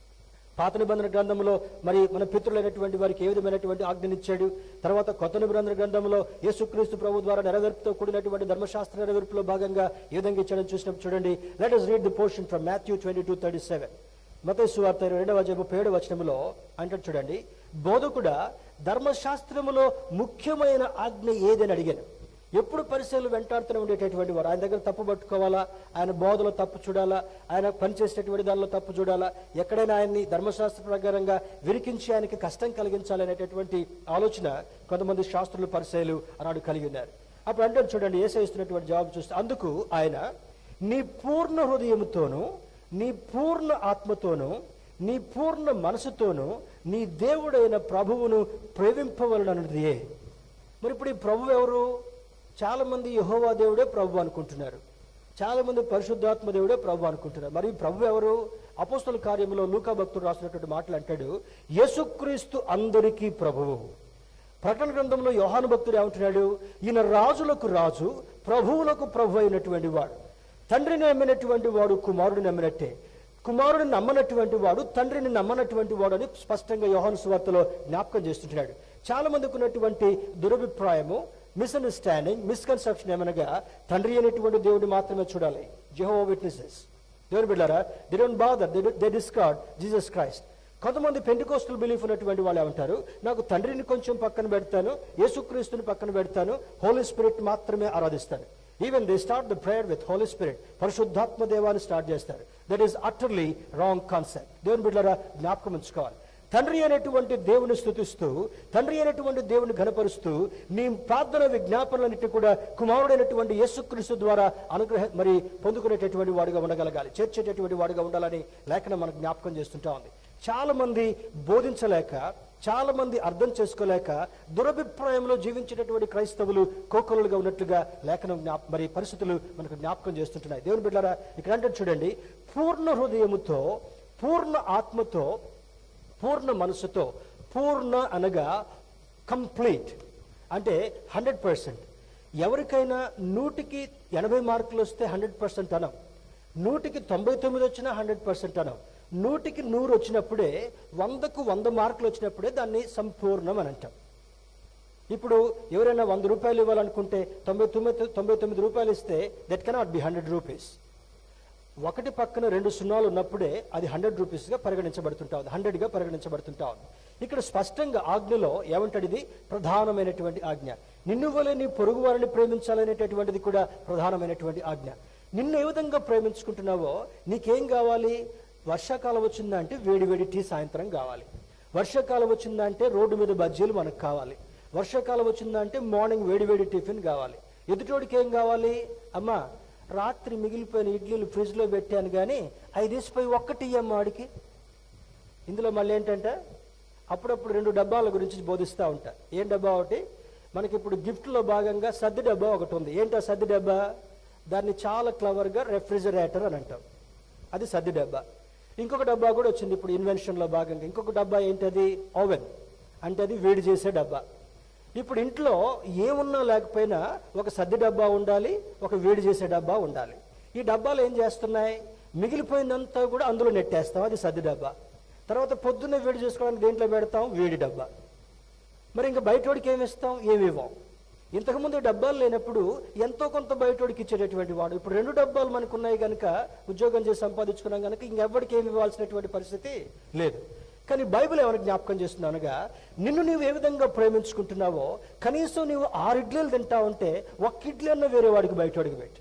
పాత నిబంధన గ్రంథంలో మరి మన పితృలైనటువంటి వారికి ఏ విధమైనటువంటి ఆజ్ఞనిచ్చాడు తర్వాత కొత్త నిబంధన గ్రంథంలో యేసుక్రీస్తు ప్రభు ద్వారా నెరవేర్పుతో కూడినటువంటి ధర్మశాస్త్ర నెరవేర్పులో భాగంగా ఏ విధంగా ఇచ్చాడని చూసినప్పుడు చూడండి let us read the portion from Matthew twenty two thirty seven మత సువార్త ఇరవై రెండవ అధ్యాయం ముప్పై ఏడవ వచనంలో అంటాడు చూడండి బోధకుడా ధర్మశాస్త్రములో ముఖ్యమైన ఆజ్ఞ ఏదని అడిగాను ఎప్పుడు పరిశీలన వెంటాడుతూనే ఉండేటటువంటి వాడు ఆయన దగ్గర తప్పు పట్టుకోవాలా ఆయన బోధలో తప్పు చూడాలా ఆయన పనిచేసేటటువంటి దానిలో తప్పు చూడాలా ఎక్కడైనా ఆయన్ని ధర్మశాస్త్ర ప్రకారంగా విరికించి ఆయనకి కష్టం కలిగించాలనేటటువంటి ఆలోచన కొంతమంది శాస్త్రులు పరిశీలు అన్నాడు కలిగి ఉన్నారు అప్పుడు అంటే చూడండి ఏసై ఇస్తున్నటువంటి జవాబు చూస్తే అందుకు ఆయన నీ పూర్ణ హృదయముతోనూ నీ పూర్ణ ఆత్మతోనూ నీ పూర్ణ మనసుతోనూ నీ దేవుడైన ప్రభువును ప్రేమింపవలనన్నదే మరి ఇప్పుడు ఈ ప్రభు ఎవరు చాలా మంది యహోవా దేవుడే ప్రభు అనుకుంటున్నారు చాలా మంది పరిశుద్ధాత్మ దేవుడే ప్రభు అనుకుంటున్నారు మరి ఈ ప్రభు ఎవరు అపోస్తుల కార్యంలో లూకా భక్తుడు రాసినటువంటి మాటలు అంటాడు యేసుక్రీస్తు అందరికీ ప్రభువు ప్రకటన గ్రంథంలో యోహాను భక్తుడు ఏమంటున్నాడు ఈయన రాజులకు రాజు ప్రభువులకు ప్రభు అయినటువంటి వాడు తండ్రిని నమ్మినటువంటి వాడు కుమారుడిని నమ్మినట్టే కుమారుడిని నమ్మనటువంటి వాడు తండ్రిని నమ్మనటువంటి వాడు అని స్పష్టంగా యోహాను సువార్తలో జ్ఞాపకం చేస్తుంటున్నాడు చాలా మందికి ఉన్నటువంటి దురభిప్రాయము మిస్అండర్స్టాండింగ్ మిస్కన్సెప్షన్ ఏమనగా తండ్రి అనేటువంటి దేవుడిని మాత్రమే చూడాలి జెహో విట్నెసెస్ దేవుని బిడ్డారా they don't bother they discard Jesus Christ కొంతమంది పెంటికోస్టల్ బిలీఫ్ ఉన్నటువంటి వాళ్ళు ఏమంటారు నాకు తండ్రిని కొంచెం పక్కన పెడతాను యేసుక్రీస్తుని పక్కన పెడతాను హోలీ స్పిరిట్ మాత్రమే ఆరాధిస్తాను even they start the prayer with Holy Spirit పరిశుద్ధాత్మ దేవాన్ని స్టార్ట్ చేస్తారు that is utterly wrong concept దేవుని బిడ్డరా జ్ఞాపకం ఉంచుకోవాలి తండ్రి అనేటువంటి దేవుని స్థుతిస్తూ తండ్రి అనేటువంటి దేవుని ఘనపరుస్తూ నీ ప్రార్థన విజ్ఞాపనలన్నిటి కూడా కుమారుడైనటువంటి యేసుక్రీస్తు ద్వారా అనుగ్రహ మరి పొందుకునేటటువంటి వాడుగా ఉండగలగాలి చేర్చేటటువంటి వాడుగా ఉండాలని లేఖనం మనకు జ్ఞాపకం చేస్తుంటా ఉంది చాలా మంది బోధించలేక చాలా మంది అర్థం చేసుకోలేక దురభిప్రాయంలో జీవించేటటువంటి క్రైస్తవులు కోకొలుగా ఉన్నట్లుగా లేఖనం జ్ఞాప మరి పరిస్థితులు మనకు జ్ఞాపకం చేస్తుంటున్నాయి దేవుని బిడ్డారా ఇక్కడ అంటే చూడండి పూర్ణ హృదయముతో పూర్ణ ఆత్మతో పూర్ణ మనసుతో పూర్ణ అనగా కంప్లీట్ అంటే హండ్రెడ్ పర్సెంట్ ఎవరికైనా నూటికి ఎనభై మార్కులు వస్తే హండ్రెడ్ పర్సెంట్ అనం నూటికి తొంభై తొమ్మిది వచ్చినా హండ్రెడ్ పర్సెంట్ అనం నూటికి నూరు వచ్చినప్పుడే వందకు వంద మార్కులు వచ్చినప్పుడే దాన్ని సంపూర్ణం అని అంటాం ఇప్పుడు ఎవరైనా వంద రూపాయలు ఇవ్వాలనుకుంటే తొంభై తొమ్మిది తొంభై తొమ్మిది రూపాయలు ఇస్తే that cannot be hundred rupees ఒకటి పక్కన రెండు సున్నాలు ఉన్నప్పుడే అది హండ్రెడ్ రూపీస్గా పరిగణించబడుతుంటా ఉంది హండ్రెడ్గా పరిగణించబడుతుంటా ఉంది ఇక్కడ స్పష్టంగా ఆజ్ఞలో ఏమంటాడు ఇది ప్రధానమైనటువంటి ఆజ్ఞ నిన్ను వలె నీ పొరుగు వారిని ప్రేమించాలనేటటువంటిది కూడా ప్రధానమైనటువంటి ఆజ్ఞ నిన్ను ఏ విధంగా ప్రేమించుకుంటున్నావో నీకేం కావాలి వర్షాకాలం వచ్చిందంటే వేడి వేడి టీ సాయంత్రం కావాలి వర్షాకాలం వచ్చిందంటే రోడ్డు మీద బజ్జీలు మనకు కావాలి వర్షాకాలం వచ్చిందంటే మార్నింగ్ వేడి వేడి టిఫిన్ కావాలి ఎదుటోడికి ఏం కావాలి అమ్మా రాత్రి మిగిలిపోయిన ఇడ్లీలు ఫ్రిడ్జ్లో పెట్టాను కానీ అవి తీసిపోయి ఒక్కటి ఇయ్యమ్మ వాడికి ఇందులో మళ్ళీ ఏంటంటే అప్పుడప్పుడు రెండు డబ్బాల గురించి బోధిస్తూ ఉంటా ఏం డబ్బా ఒకటి మనకి ఇప్పుడు గిఫ్ట్లో భాగంగా సద్ది డబ్బా ఒకటి ఉంది ఏంటో సద్ది డబ్బా దాన్ని చాలా క్లవర్గా రెఫ్రిజరేటర్ అని అంటాం అది సద్ది డబ్బా ఇంకొక డబ్బా కూడా వచ్చింది ఇప్పుడు ఇన్వెన్షన్లో భాగంగా ఇంకొక డబ్బా ఏంటది ఓవెన్ అంటే అది వేడి చేసే డబ్బా ఇప్పుడు ఇంట్లో ఏమున్నా లేకపోయినా ఒక సద్ది డబ్బా ఉండాలి ఒక వేడి చేసే డబ్బా ఉండాలి ఈ డబ్బాలు ఏం చేస్తున్నాయి మిగిలిపోయిందంతా కూడా అందులో నెట్టేస్తాం అది సద్ది డబ్బా తర్వాత పొద్దున్నే వేడి చేసుకోవడానికి దేంట్లో పెడతాం వేడి డబ్బా మరి ఇంకా బయటోడికి ఏమి ఇస్తాం ఏమి ఇవ్వం ఇంతకుముందు డబ్బాలు లేనప్పుడు ఎంతో కొంత బయటోడికి ఇచ్చేటటువంటి వాడు ఇప్పుడు రెండు డబ్బాలు మనకు ఉన్నాయి కనుక ఉద్యోగం చేసి సంపాదించుకున్నాం కనుక ఇంకెవ్వడికి ఏమి ఇవ్వాల్సినటువంటి పరిస్థితి లేదు కానీ బైబిల్ ఎవరికి జ్ఞాపకం చేస్తుంది అనగా నిన్ను నీవు ఏ విధంగా ప్రేమించుకుంటున్నావో కనీసం నీవు ఆరు ఇడ్లీలు తింటా ఉంటే ఒక్క ఇడ్లీ అన్న వేరే వాడికి బయటోడికి పెట్టు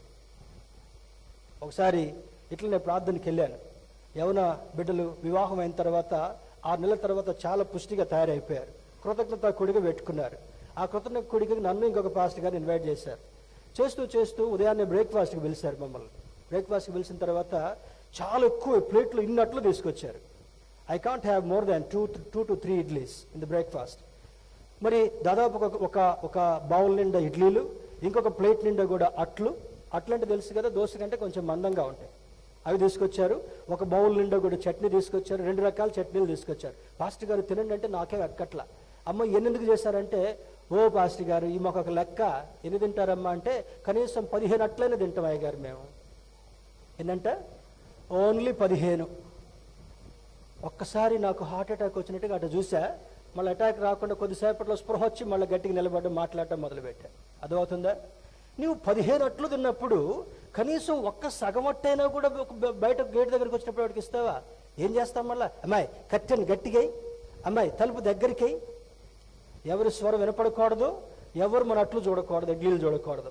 ఒకసారి ఇట్లా నేను ప్రార్థనకి వెళ్ళాను యవన బిడ్డలు వివాహం అయిన తర్వాత ఆరు నెలల తర్వాత చాలా పుష్టిగా తయారైపోయారు కృతజ్ఞత కొడిగా పెట్టుకున్నారు ఆ కృతజ్ఞత కొడికి నన్ను ఇంకొక పాస్టర్ గారిని ఇన్వైట్ చేశారు చేస్తూ చేస్తూ ఉదయాన్నే బ్రేక్ఫాస్ట్కి పిలిచారు మమ్మల్ని బ్రేక్ఫాస్ట్కి పిలిచిన తర్వాత చాలా ఎక్కువ ప్లేట్లు ఇన్నట్లు తీసుకొచ్చారు I can't have more than two two to three idlis in the breakfast మరి దాదాపు ఒక ఒక ఒక బౌల్ నిండా ఇడ్లీలు ఇంకొక ప్లేట్ నిండా కూడా అట్లు అట్లు అంటే తెలుసు కదా దోశ కంటే కొంచెం మందంగా ఉంటాయి అవి తీసుకొచ్చారు ఒక బౌల్ నిండా కూడా చట్నీ తీసుకొచ్చారు రెండు రకాల చట్నీలు తీసుకొచ్చారు పాస్టర్ గారు తినండి అంటే నాకే అక్కట్ల అమ్మ ఎన్నెందుకు చేశారంటే ఓ పాస్టర్ గారు ఈ మాకు ఒక లెక్క ఎన్ని తింటారమ్మా అంటే కనీసం పదిహేను అట్లయినా తింటాం అయ్య గారు మేము ఏంటంటే ఓన్లీ పదిహేను ఒక్కసారి నాకు హార్ట్ అటాక్ వచ్చినట్టుగా అటు చూసా మళ్ళీ అటాక్ రాకుండా కొద్దిసేపట్లో స్పృహ వచ్చి మళ్ళీ గట్టిగా నిలబడడం మాట్లాడటం మొదలుపెట్టా అర్థమవుతుందా నువ్వు పదిహేను అట్లు తిన్నప్పుడు కనీసం ఒక్క సగం అట్టైనా కూడా ఒక బ- బయట గేట్ దగ్గరికి వచ్చినప్పుడు వాడికి ఇస్తావా ఏం చేస్తాం మళ్ళా అమ్మాయి కట్టెని గట్టిగా అమ్మాయి తలుపు దగ్గరికి ఎవరి స్వరం వినపడకూడదు ఎవరు మన అట్లు చూడకూడదు ఎడ్లీలు చూడకూడదు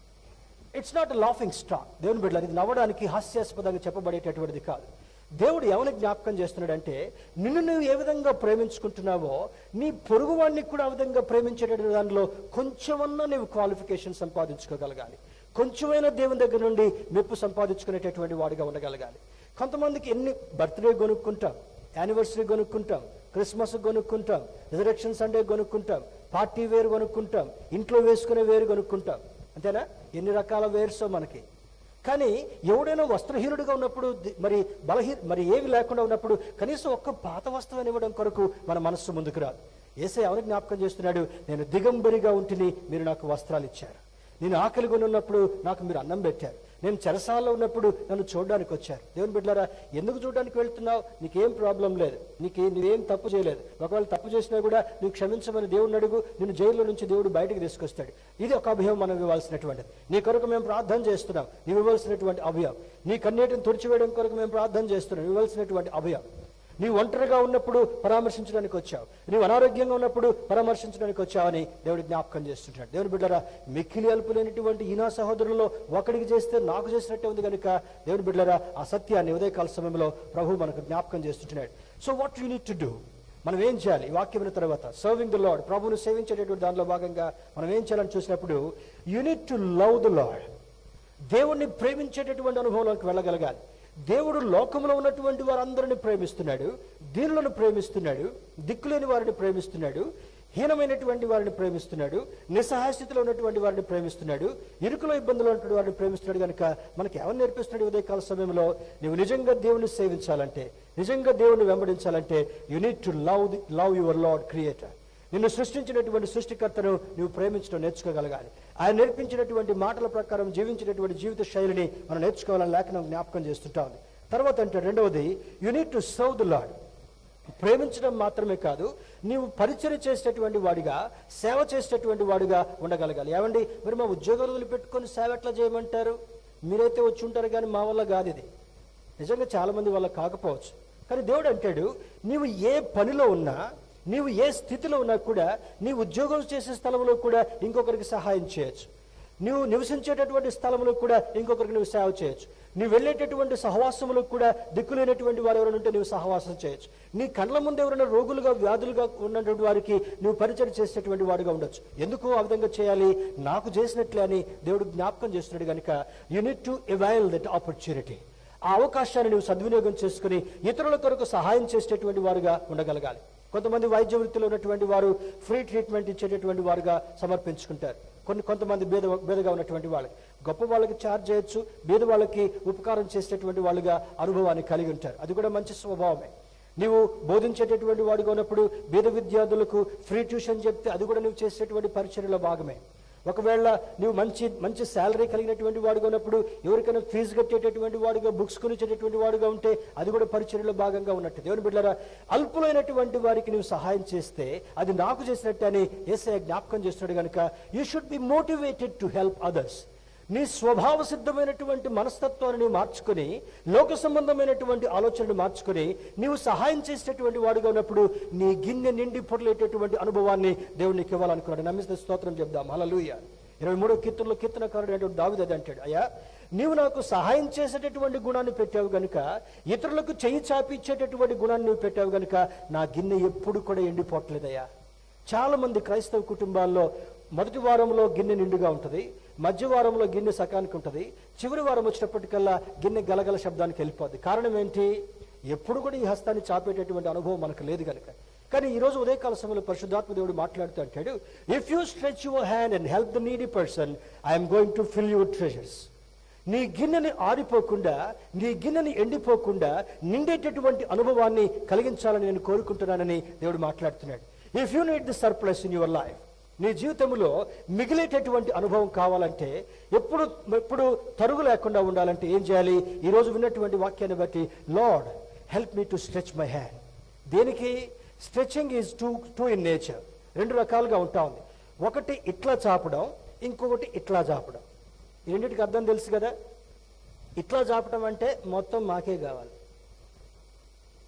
ఇట్స్ నాట్ లాఫింగ్ స్టాక్ దేవుని బిడ్డలు ఇది నవ్వడానికి హాస్యాస్పదంగా చెప్పబడేటటువంటిది కాదు దేవుడు ఎవరిని జ్ఞాపకం చేస్తున్నాడంటే నిన్ను నువ్వు ఏ విధంగా ప్రేమించుకుంటున్నావో నీ పొరుగువాడిని కూడా ఆ విధంగా ప్రేమించేటటువంటి దానిలో కొంచెమన్నా నువ్వు క్వాలిఫికేషన్ సంపాదించుకోగలగాలి కొంచెమైనా దేవుని దగ్గర నుండి మెప్పు సంపాదించుకునేటటువంటి వాడిగా ఉండగలగాలి కొంతమందికి ఎన్ని బర్త్డే కొనుక్కుంటాం యానివర్సరీ కొనుక్కుంటాం క్రిస్మస్ కొనుక్కుంటాం రిజరెక్షన్ సండే కొనుక్కుంటాం పార్టీ వేరు కొనుక్కుంటాం ఇంట్లో వేసుకునే వేరు కొనుక్కుంటాం అంతేనా ఎన్ని రకాల వేర్సో మనకి కానీ ఎవడైనా వస్త్రహీనుడిగా ఉన్నప్పుడు ది- మరి బలహీ మరి ఏవి లేకుండా ఉన్నప్పుడు కనీసం ఒక్క పాత వస్త్రం ఇవ్వడం కొరకు మన మనస్సు ముందుకు రాదు ఏసై ఎవరికి జ్ఞాపకం చేస్తున్నాడు నేను దిగంబరిగా ఉంటిని మీరు నాకు వస్త్రాలు ఇచ్చారు నేను ఆకలి కొని ఉన్నప్పుడు నాకు మీరు అన్నం పెట్టారు నేను చెరసాలలో ఉన్నప్పుడు నన్ను చూడడానికి వచ్చారు దేవుని బిడ్డారా ఎందుకు చూడడానికి వెళ్తున్నావు నీకేం ప్రాబ్లం లేదు నీకే నువ్వేం తప్పు చేయలేదు ఒకవేళ తప్పు చేసినా కూడా నువ్వు క్షమించమని దేవుడిని అడుగు నేను జైల్లో నుంచి దేవుడు బయటకు తీసుకొస్తాడు ఇది ఒక అభయం మనం ఇవ్వాల్సినటువంటిది నీ కొరకు మేము ప్రార్థన చేస్తున్నాం నీవు ఇవ్వాల్సినటువంటి అభయం నీ కన్నీటిని తుడిచివేయడం కొరకు మేము ప్రార్థన చేస్తున్నాం నువ్వు ఇవ్వాల్సినటువంటి అభయం నీవు ఒంటరిగా ఉన్నప్పుడు పరామర్శించడానికి వచ్చావు నీవు అనారోగ్యంగా ఉన్నప్పుడు పరామర్శించడానికి వచ్చావని దేవుడు జ్ఞాపకం చేస్తుంటాడు దేవుని బిడ్డరా మిక్కిలి అల్పులైనటువంటి ఈనా సహోదరులలో ఒకడికి చేస్తే నాకు చేసినట్టే ఉంది కనుక దేవుని బిడ్డరా ఆ సత్యాన్ని ఉదయకాల సమయంలో ప్రభు మనకు జ్ఞాపకం చేస్తుంటున్నాడు so what you need to do మనం ఏం చేయాలి ఈ వాక్యం విన్న తర్వాత సర్వింగ్ ద లాడ్ ప్రభువును సేవించేటటువంటి దానిలో భాగంగా మనం ఏం చేయాలని చూసినప్పుడు you need to love the Lord దేవుణ్ణి ప్రేమించేటటువంటి అనుభవంలోకి వెళ్ళగలగాలి దేవుడు లోకంలో ఉన్నటువంటి వారందరిని ప్రేమిస్తున్నాడు దీనులను ప్రేమిస్తున్నాడు దిక్కులేని వారిని ప్రేమిస్తున్నాడు హీనమైనటువంటి వారిని ప్రేమిస్తున్నాడు నిస్సహాయ స్థితిలో ఉన్నటువంటి వారిని ప్రేమిస్తున్నాడు ఇరుకులో ఇబ్బందులు ఉన్నటువంటి వారిని ప్రేమిస్తున్నాడు కనుక మనకి ఎవరు నేర్పిస్తున్నాడు ఉదయకాల సమయంలో నువ్వు నిజంగా దేవుని సేవించాలంటే నిజంగా దేవుని వెంబడించాలంటే you need to love the love your Lord creator నిన్ను సృష్టించినటువంటి సృష్టికర్తను నువ్వు ప్రేమించడం నేర్చుకోగలగాలి ఆయన నేర్పించినటువంటి మాటల ప్రకారం జీవించినటువంటి జీవిత శైలిని మనం నేర్చుకోవాలని లేఖనం జ్ఞాపకం చేస్తుంటా ఉంది తర్వాత అంటే రెండవది you need to serve the Lord ప్రేమించడం మాత్రమే కాదు నీవు పరిచయం చేసేటటువంటి వాడిగా సేవ చేసేటటువంటి వాడిగా ఉండగలగాలి ఏమండి మరి మా ఉద్యోగాలు వదిలిపెట్టుకొని సేవ ఎట్లా చేయమంటారు మీరైతే వచ్చి ఉంటారు కానీ మా వల్ల కాదు ఇది నిజంగా చాలా మంది వల్ల కాకపోవచ్చు కానీ దేవుడు అంటాడు నీవు ఏ పనిలో ఉన్నా నీవు ఏ స్థితిలో ఉన్నా కూడా నీ ఉద్యోగం చేసే స్థలంలో కూడా ఇంకొకరికి సహాయం చేయొచ్చు నువ్వు నివసించేటటువంటి స్థలంలో కూడా ఇంకొకరికి నువ్వు సేవ చేయొచ్చు నువ్వు వెళ్ళేటటువంటి సహవాసములకు కూడా దిక్కులేనటువంటి వారు ఎవరైనా ఉంటే నువ్వు సహవాసం చేయొచ్చు నీ కండ్ల ముందు ఎవరైనా రోగులుగా వ్యాధులుగా ఉన్నటువంటి వారికి నువ్వు పరిచయం చేసేటువంటి వాడుగా ఉండొచ్చు ఎందుకు ఆ విధంగా చేయాలి నాకు చేసినట్లే అని దేవుడు జ్ఞాపకం చేస్తున్నాడు కనుక you need to avail that opportunity ఆ అవకాశాన్ని నువ్వు సద్వినియోగం చేసుకుని ఇతరుల కొరకు సహాయం చేసేటటువంటి వారుగా ఉండగలగాలి కొంతమంది వైద్య వృత్తిలో ఉన్నటువంటి వారు ఫ్రీ ట్రీట్మెంట్ ఇచ్చేటటువంటి వారుగా సమర్పించుకుంటారు కొన్ని కొంతమంది బేద బేదగా ఉన్నటువంటి వాళ్ళకి గొప్ప వాళ్ళకి ఛార్జ్ చేయొచ్చు బీద వాళ్ళకి ఉపకారం చేసేటటువంటి వాళ్ళుగా అనుభవాన్ని కలిగి ఉంటారు అది కూడా మంచి స్వభావమే నీవు బోధించేటటువంటి వాడుగా ఉన్నప్పుడు బీద విద్యార్థులకు ఫ్రీ ట్యూషన్ చెప్తే అది కూడా నువ్వు చేసేటువంటి పరిచర్యలో భాగమే ఒకవేళ నువ్వు మంచి మంచి శాలరీ కలిగినటువంటి వాడుగా ఉన్నప్పుడు ఎవరికైనా ఫీజు కట్టేటటువంటి వాడుగా బుక్స్ కొనిచ్చేటటువంటి వాడుగా ఉంటే అది కూడా పరిచర్యలో భాగంగా ఉన్నట్టు దేవుని బిడ్డరా అల్పులైనటువంటి వారికి నువ్వు సహాయం చేస్తే అది నాకు చేసినట్టు అని ఏసఐ జ్ఞాపకం చేస్తున్నాడు కనుక you should be motivated to help others నీ స్వభావ సిద్ధమైనటువంటి మనస్తత్వాన్ని నీవు మార్చుకొని లోక సంబంధమైనటువంటి ఆలోచనలు మార్చుకొని నీవు సహాయం చేసేటటువంటి వాడుగా ఉన్నప్పుడు నీ గిన్నె నిండి పొరలేటటువంటి అనుభవాన్ని దేవుడు నీకు ఇవ్వాలనుకున్నాడు నమ్మిస్తే స్తోత్రం చెప్దాం హల్లెలూయా ఇరవై మూడో కీర్తనలో కీర్తనకారుడు అంటే దావిది అది అంటాడు అయ్యా నీవు నాకు సహాయం చేసేటటువంటి గుణాన్ని పెట్టావు గనుక ఇతరులకు చెయ్యి చాపి ఇచ్చేటటువంటి గుణాన్ని నువ్వు పెట్టావు గనుక నా గిన్నె ఎప్పుడు కూడా ఎండిపోవట్లేదయ్యా చాలా మంది క్రైస్తవ కుటుంబాల్లో మొదటి వారంలో గిన్నె నిండుగా ఉంటుంది మధ్య వారంలో గిన్నె సకానికి ఉంటుంది చివరి వారం వచ్చినప్పటికల్లా గిన్నె గలగల శబ్దానికి వెళ్ళిపోద్ది కారణం ఏంటి ఎప్పుడు కూడా ఈ హస్తాన్ని చాపేటటువంటి అనుభవం మనకు లేదు కనుక కానీ ఈ రోజు ఉదయకాల సమయంలో పరిశుద్ధాత్మ దేవుడు మాట్లాడుతూ అంటాడు if you stretch your hand and help the needy person I'm going to fill your treasures నీ గిన్నెని ఆరిపోకుండా నీ గిన్నెని ఎండిపోకుండా నిండేటటువంటి అనుభవాన్ని కలిగించాలని నేను కోరుకుంటున్నానని దేవుడు మాట్లాడుతున్నాడు if you need the surplus in your life నీ జీవితంలో మిగిలేటటువంటి అనుభవం కావాలంటే ఎప్పుడు ఎప్పుడు తరుగు లేకుండా ఉండాలంటే ఏం చేయాలి ఈ రోజు విన్నటువంటి వాక్యాన్ని బట్టి Lord help me to stretch my hand దేనికి stretching is two two in nature రెండు రకాలుగా ఉంటా ఉంది ఒకటి ఇట్లా చాపడం ఇంకొకటి ఇట్లా చాపడం ఈ రెండింటికి అర్థం తెలుసు కదా ఇట్లా చాపడం అంటే మొత్తం మాకే కావాలి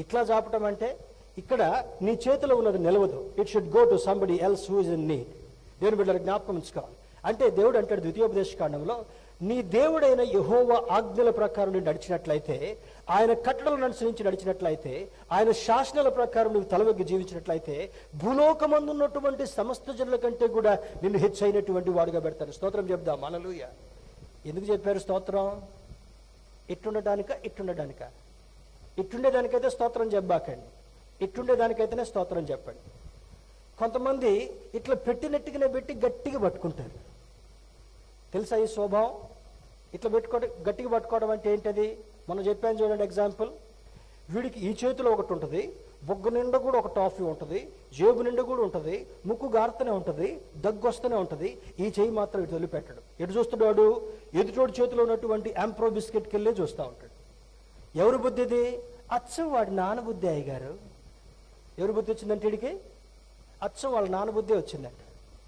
ఇట్లా చాపటం అంటే ఇక్కడ నీ చేతిలో ఉన్నది నిలవదు it should go to somebody else who is in need దేవుని బిడ్డలు జ్ఞాపకం ఉంచుకోవాలి అంటే దేవుడు అంటాడు ద్వితీయోపదేశ కాండంలో నీ దేవుడైన యహోవ ఆజ్ఞల ప్రకారం నువ్వు నడిచినట్లయితే ఆయన కట్టడలను అనుసరించి నడిచినట్లయితే ఆయన శాసనాల ప్రకారం నువ్వు తలవగ్గి జీవించినట్లయితే భూలోకమందు ఉన్నటువంటి సమస్త జనుల కంటే కూడా నిన్ను హెచ్చైనటువంటి వాడుగా పెడతారు స్తోత్రం చెప్దాం అలలుయ ఎందుకు చెప్పారు స్తోత్రం ఇట్టుండడానిక ఇట్టుండడానిక ఇట్టుండేదానికైతే స్తోత్రం చెప్పాకండి ఇట్టుండేదానికైతేనే స్తోత్రం చెప్పండి కొంతమంది ఇట్లా పెట్టినట్టుగానే పెట్టి గట్టిగా పట్టుకుంటారు తెలుసా ఈ స్వభావం ఇట్లా పెట్టుకోవడం గట్టిగా పట్టుకోవడం అంటే ఏంటది మనం చెప్పాను చూడండి ఎగ్జాంపుల్ వీడికి ఈ చేతిలో ఒకటి ఉంటుంది బొగ్గ నిండా కూడా ఒక టాఫీ ఉంటుంది జేబు నిండా కూడా ఉంటుంది ముక్కు గారుతూనే ఉంటుంది దగ్గు వస్తూనే ఉంటుంది ఈ చేయి మాత్రం ఇటు వదిలిపెట్టడు ఎటు చూస్తున్నాడు ఎదుటోడు చేతిలో ఉన్నటువంటి యాంప్రో బిస్కెట్కి వెళ్ళి చూస్తూ ఉంటాడు ఎవరు బుద్ధి ఇది అచ్చం వాడి నాన్న బుద్ధి అయ్యగారు ఎవరు బుద్ధి వచ్చిందంటే వీడికి అచ్చం వాళ్ళ నాన్న బుద్ధి వచ్చిందంట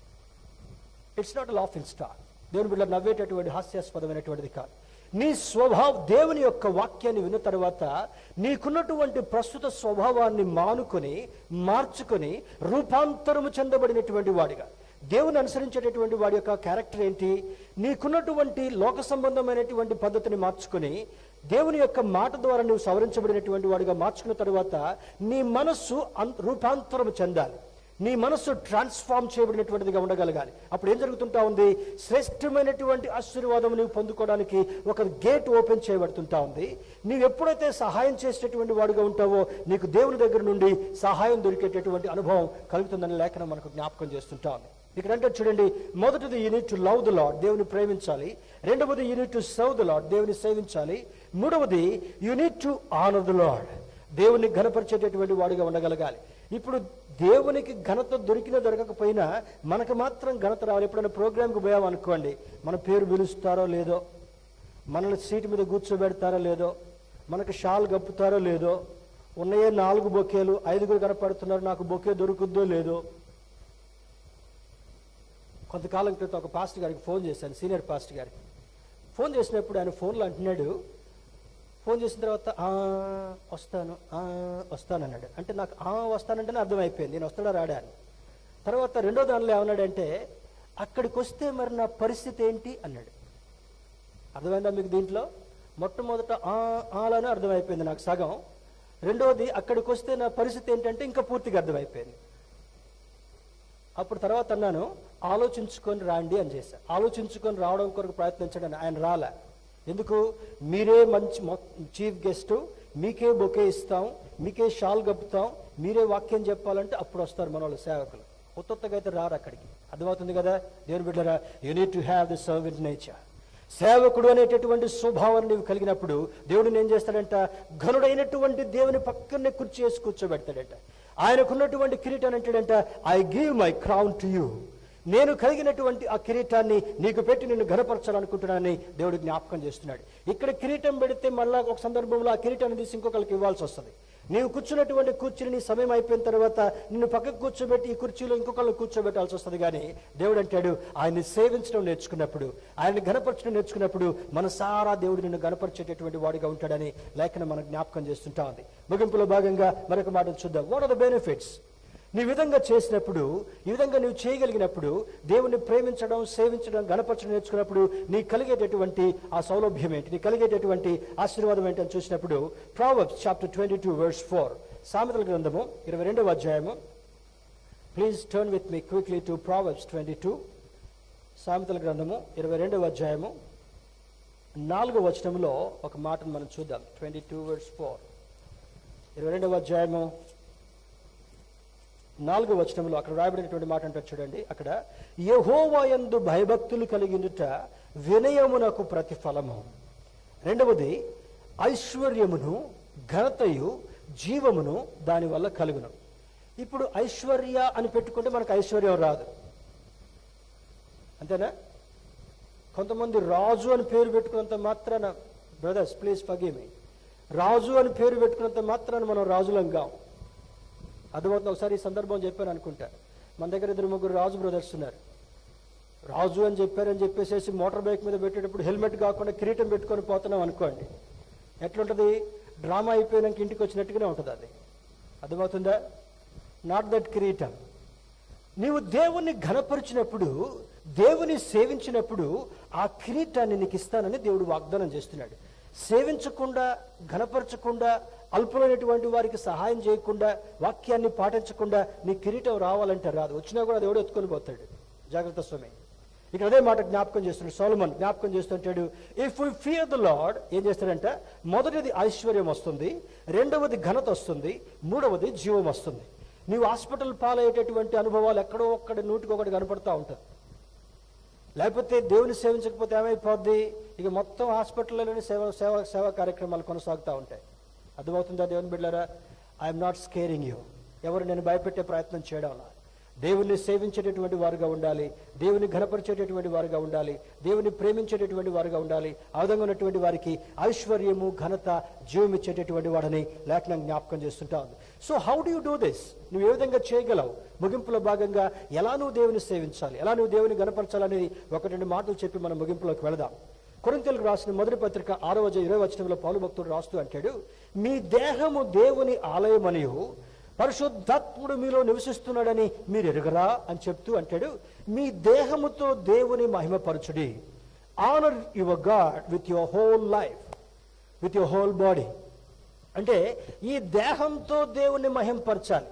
ఇట్స్ నాట్ లాఫింగ్ స్టార్ దేవుని బిడ్డ నవ్వేటటువంటి హాస్యాస్పదమైనటువంటిది కాదు నీ స్వభావ దేవుని యొక్క వాక్యాన్ని విన్న తర్వాత నీకున్నటువంటి ప్రస్తుత స్వభావాన్ని మానుకొని మార్చుకొని రూపాంతరము చెందబడినటువంటి వాడిగా దేవుని అనుసరించేటటువంటి వాడి యొక్క క్యారెక్టర్ ఏంటి నీకున్నటువంటి లోక సంబంధమైనటువంటి పద్ధతిని మార్చుకొని దేవుని యొక్క మాట ద్వారా నువ్వు సవరించబడినటువంటి వాడిగా మార్చుకున్న తర్వాత నీ మనస్సు అన్- రూపాంతరము చెందాలి నీ మనస్సు ట్రాన్స్ఫార్మ్ చేయబడినటువంటిదిగా ఉండగలగాలి అప్పుడు ఏం జరుగుతుంటా ఉంది శ్రేష్టమైనటువంటి ఆశీర్వాదం నీవు పొందుకోవడానికి ఒక గేట్ ఓపెన్ చేయబడుతుంటా ఉంది నీవు ఎప్పుడైతే సహాయం చేసేటటువంటి వాడుగా ఉంటావో నీకు దేవుని దగ్గర నుండి సహాయం దొరికేటటువంటి అనుభవం కలుగుతుందని లేఖనం మనకు జ్ఞాపకం చేస్తుంటా ఉంది ఇక్కడ అంటే చూడండి మొదటిది you need to love the Lord దేవుని ప్రేమించాలి రెండవది you need to serve the Lord దేవుని సేవించాలి మూడవది you need to honour the Lord దేవుని ఘనపరిచేటటువంటి వాడిగా ఉండగలగాలి ఇప్పుడు దేవునికి ఘనత దొరికినా దొరకకపోయినా మనకు మాత్రం ఘనత రావాలి ఎప్పుడైనా ప్రోగ్రామ్కి పోయామనుకోండి మన పేరు పిలుస్తారో లేదో మనల్ని సీటు మీద కూర్చోబెడతారో లేదో మనకు షాల్ గప్పుతారో లేదో ఉన్నాయే నాలుగు బొకేలు ఐదుగురు కనపడుతున్నారు నాకు బొకే దొరుకుద్దో లేదో కొంతకాలం క్రితం ఒక పాస్టర్ గారికి ఫోన్ చేశాను సీనియర్ పాస్టర్ గారికి ఫోన్ చేసినప్పుడు ఆయన ఫోన్లో అంటున్నాడు ఫోన్ చేసిన తర్వాత "ఆ, వస్తాను ఆ, వస్తాను అన్నాడు అంటే నాకు ఆ వస్తానంటేనే అర్థమైపోయింది నేను వస్తాడా రాడా అని తర్వాత రెండో దానిలో ఏమన్నాడంటే అక్కడికి వస్తే మరి నా పరిస్థితి ఏంటి అన్నాడు అర్థమైందా మీకు దీంట్లో మొట్టమొదట ఆ ఆలని అర్థమైపోయింది నాకు సగం రెండోది అక్కడికి వస్తే నా పరిస్థితి ఏంటంటే ఇంకా పూర్తిగా అర్థమైపోయింది అప్పుడు తర్వాత అన్నాను ఆలోచించుకొని రాండి అని చేశా ఆలోచించుకొని రావడం కొరకు ప్రయత్నించండి ఆయన రాలే ఎందుకు మీరే మంచి చీఫ్ గెస్ట్ మీకే బొకే ఇస్తాం మీకే షాల్ గప్పుతాం మీరే వాక్యం చెప్పాలంటే అప్పుడు వస్తారు మన వాళ్ళు సేవకులు కొత్తగా అయితే రారు అక్కడికి అర్థమవుతుంది కదా దేవుని బిడ్డరా you need to have the servant nature సేవకుడు అనేటటువంటి స్వభావాన్ని నీవు కలిగినప్పుడు దేవుడు ఏం చేస్తాడంట ఘనుడైనటువంటి దేవుని పక్కనే కుర్చీ వేసి కూర్చోబెడతాడంట ఆయనకున్నటువంటి కిరీటాన్ని అంటాడంట I give my crown to you నేను కలిగినటువంటి ఆ కిరీటాన్ని నీకు పెట్టి నిన్ను ఘనపరచాలనుకుంటున్నానని దేవుడు జ్ఞాపకం చేస్తున్నాడు ఇక్కడ కిరీటం పెడితే మళ్ళా ఒక సందర్భంలో ఆ కిరీటాన్ని తీసి ఇంకొకరికి ఇవ్వాల్సి వస్తుంది నీవు కూర్చున్నటువంటి కుర్చీని నీ సమయం అయిపోయిన తర్వాత నిన్ను పక్కకు కూర్చోబెట్టి ఈ కుర్చీలో ఇంకొకళ్ళు కూర్చోబెట్టాల్సి వస్తుంది కానీ దేవుడు అంటాడు ఆయన్ని సేవించడం నేర్చుకున్నప్పుడు ఆయన్ని గణపరచడం నేర్చుకున్నప్పుడు మన సారా దేవుడు నిన్ను గణపరిచేటటువంటి వాడిగా ఉంటాడని లేఖనం మనకు జ్ఞాపకం చేస్తుంటా ఉంది ముగింపులో భాగంగా మరొక మాట చూద్దాం వాట్ ఆర్ ద బెనిఫిట్స్ నీ విధంగా చేసినప్పుడు ఈ విధంగా నువ్వు చేయగలిగినప్పుడు దేవుని ప్రేమించడం సేవించడం గణపరచడం నేర్చుకున్నప్పుడు నీ కలిగేటటువంటి ఆ సౌలభ్యం ఏంటి నీ కలిగేటటువంటి ఆశీర్వాదం ఏంటి అని చూసినప్పుడు Proverbs chapter twenty two verse four సామెతల గ్రంథము ఇరవై రెండవ అధ్యాయము please turn with me quickly to Proverbs twenty two సామెతల గ్రంథము ఇరవై రెండవ అధ్యాయము నాలుగో వచనంలో ఒక మాటను మనం చూద్దాం ట్వంటీ టూ వర్స్ ఫోర్ ఇరవై రెండవ అధ్యాయము నాలుగో వచనంలో అక్కడ రాయబడినటువంటి మాట అంటారు చూడండి అక్కడ యహోవాయందు భయభక్తులు కలిగినట వినయమునకు ప్రతిఫలము రెండవది ఐశ్వర్యమును ఘనతయు జీవమును దానివల్ల కలుగును ఇప్పుడు ఐశ్వర్య అని పెట్టుకుంటే మనకు ఐశ్వర్యం రాదు అంతేనా కొంతమంది రాజు అని పేరు పెట్టుకున్నంత మాత్రాన బ్రదర్స్ ప్లీజ్ ఫగీమి రాజు అని పేరు పెట్టుకున్నంత మాత్రాన మనం రాజులం కాం అర్థమవుతుంది ఒకసారి ఈ సందర్భం చెప్పాను అనుకుంటా మన దగ్గర ఇద్దరు ముగ్గురు రాజు బ్రదర్స్ ఉన్నారు రాజు అని చెప్పారని చెప్పేసి మోటార్ బైక్ మీద పెట్టేటప్పుడు హెల్మెట్ కాకుండా కిరీటం పెట్టుకొని పోతున్నాం అనుకోండి ఎట్లుంటది డ్రామా అయిపోయినాక ఇంటికి వచ్చినట్టుగానే ఉంటుంది అది అర్థమవుతుందా నాట్ దట్ కిరీటం నీవు దేవుణ్ణి ఘనపరిచినప్పుడు దేవుని సేవించినప్పుడు ఆ కిరీటాన్ని నీకు ఇస్తానని దేవుడు వాగ్దానం చేస్తున్నాడు సేవించకుండా ఘనపరచకుండా అల్పులైనటువంటి వారికి సహాయం చేయకుండా వాక్యాన్ని పాటించకుండా నీ కిరీటం రావాలంటే రాదు వచ్చినా కూడా దేవుడు ఎత్తుకొని పోతాడు జాగ్రత్త స్వామి ఇక్కడ అదే మాట జ్ఞాపకం చేస్తున్నాడు సోలమన్ జ్ఞాపకం చేస్తుంటాడు if we fear the Lord ఏం చేస్తాడంటే మొదటిది ఐశ్వర్యం వస్తుంది రెండవది ఘనత వస్తుంది మూడవది జీవం వస్తుంది నీవు హాస్పిటల్ పాలయ్యేటటువంటి అనుభవాలు ఎక్కడో ఒక్కడ నూటికొకటి కనపడతా ఉంటుంది లేకపోతే దేవుని సేవించకపోతే ఏమైపోద్ది ఇక మొత్తం హాస్పిటల్లోనే సేవ సేవ సేవా కార్యక్రమాలు కొనసాగుతూ ఉంటాయి అర్థమవుతుందా దేవుని బిడ్డారా ఐఎమ్ నాట్ స్కేరింగ్ యూ ఎవరు నేను భయపెట్టే ప్రయత్నం చేయడం లా. దేవుని సేవించేటటువంటి వారుగా ఉండాలి దేవుని ఘనపరిచేటటువంటి వారుగా ఉండాలి దేవుని ప్రేమించేటటువంటి వారుగా ఉండాలి ఆ విధంగా ఉన్నటువంటి వారికి ఐశ్వర్యము ఘనత జీవం ఇచ్చేటటువంటి వాడని లేఖనం జ్ఞాపకం చేస్తుంటా ఉంది so how do you do this నువ్వు ఏ విధంగా చేయగలవు ముగింపులో భాగంగా ఎలా నువ్వు దేవుని సేవించాలి ఎలా నువ్వు దేవుని గణపరచాలనేది ఒక రెండు మాటలు చెప్పి మనం ముగింపులోకి వెళదాం కొరింతలకు రాసిన మొదటి పత్రిక ఆరో అధ్యాయం ఇరవై వచనంలో పౌలు భక్తుడు రాస్తూ అంటాడు మీ దేహము దేవుని ఆలయమనియు పరిశుద్ధాత్ముడు మీలో నివసిస్తున్నాడని మీరు ఎరుగరా అని చెప్తూ అంటాడు మీ దేహముతో దేవుని మహిమపరచుడి honour your God with your whole life with your whole body అంటే ఈ దేహంతో దేవుని మహింపరచాలి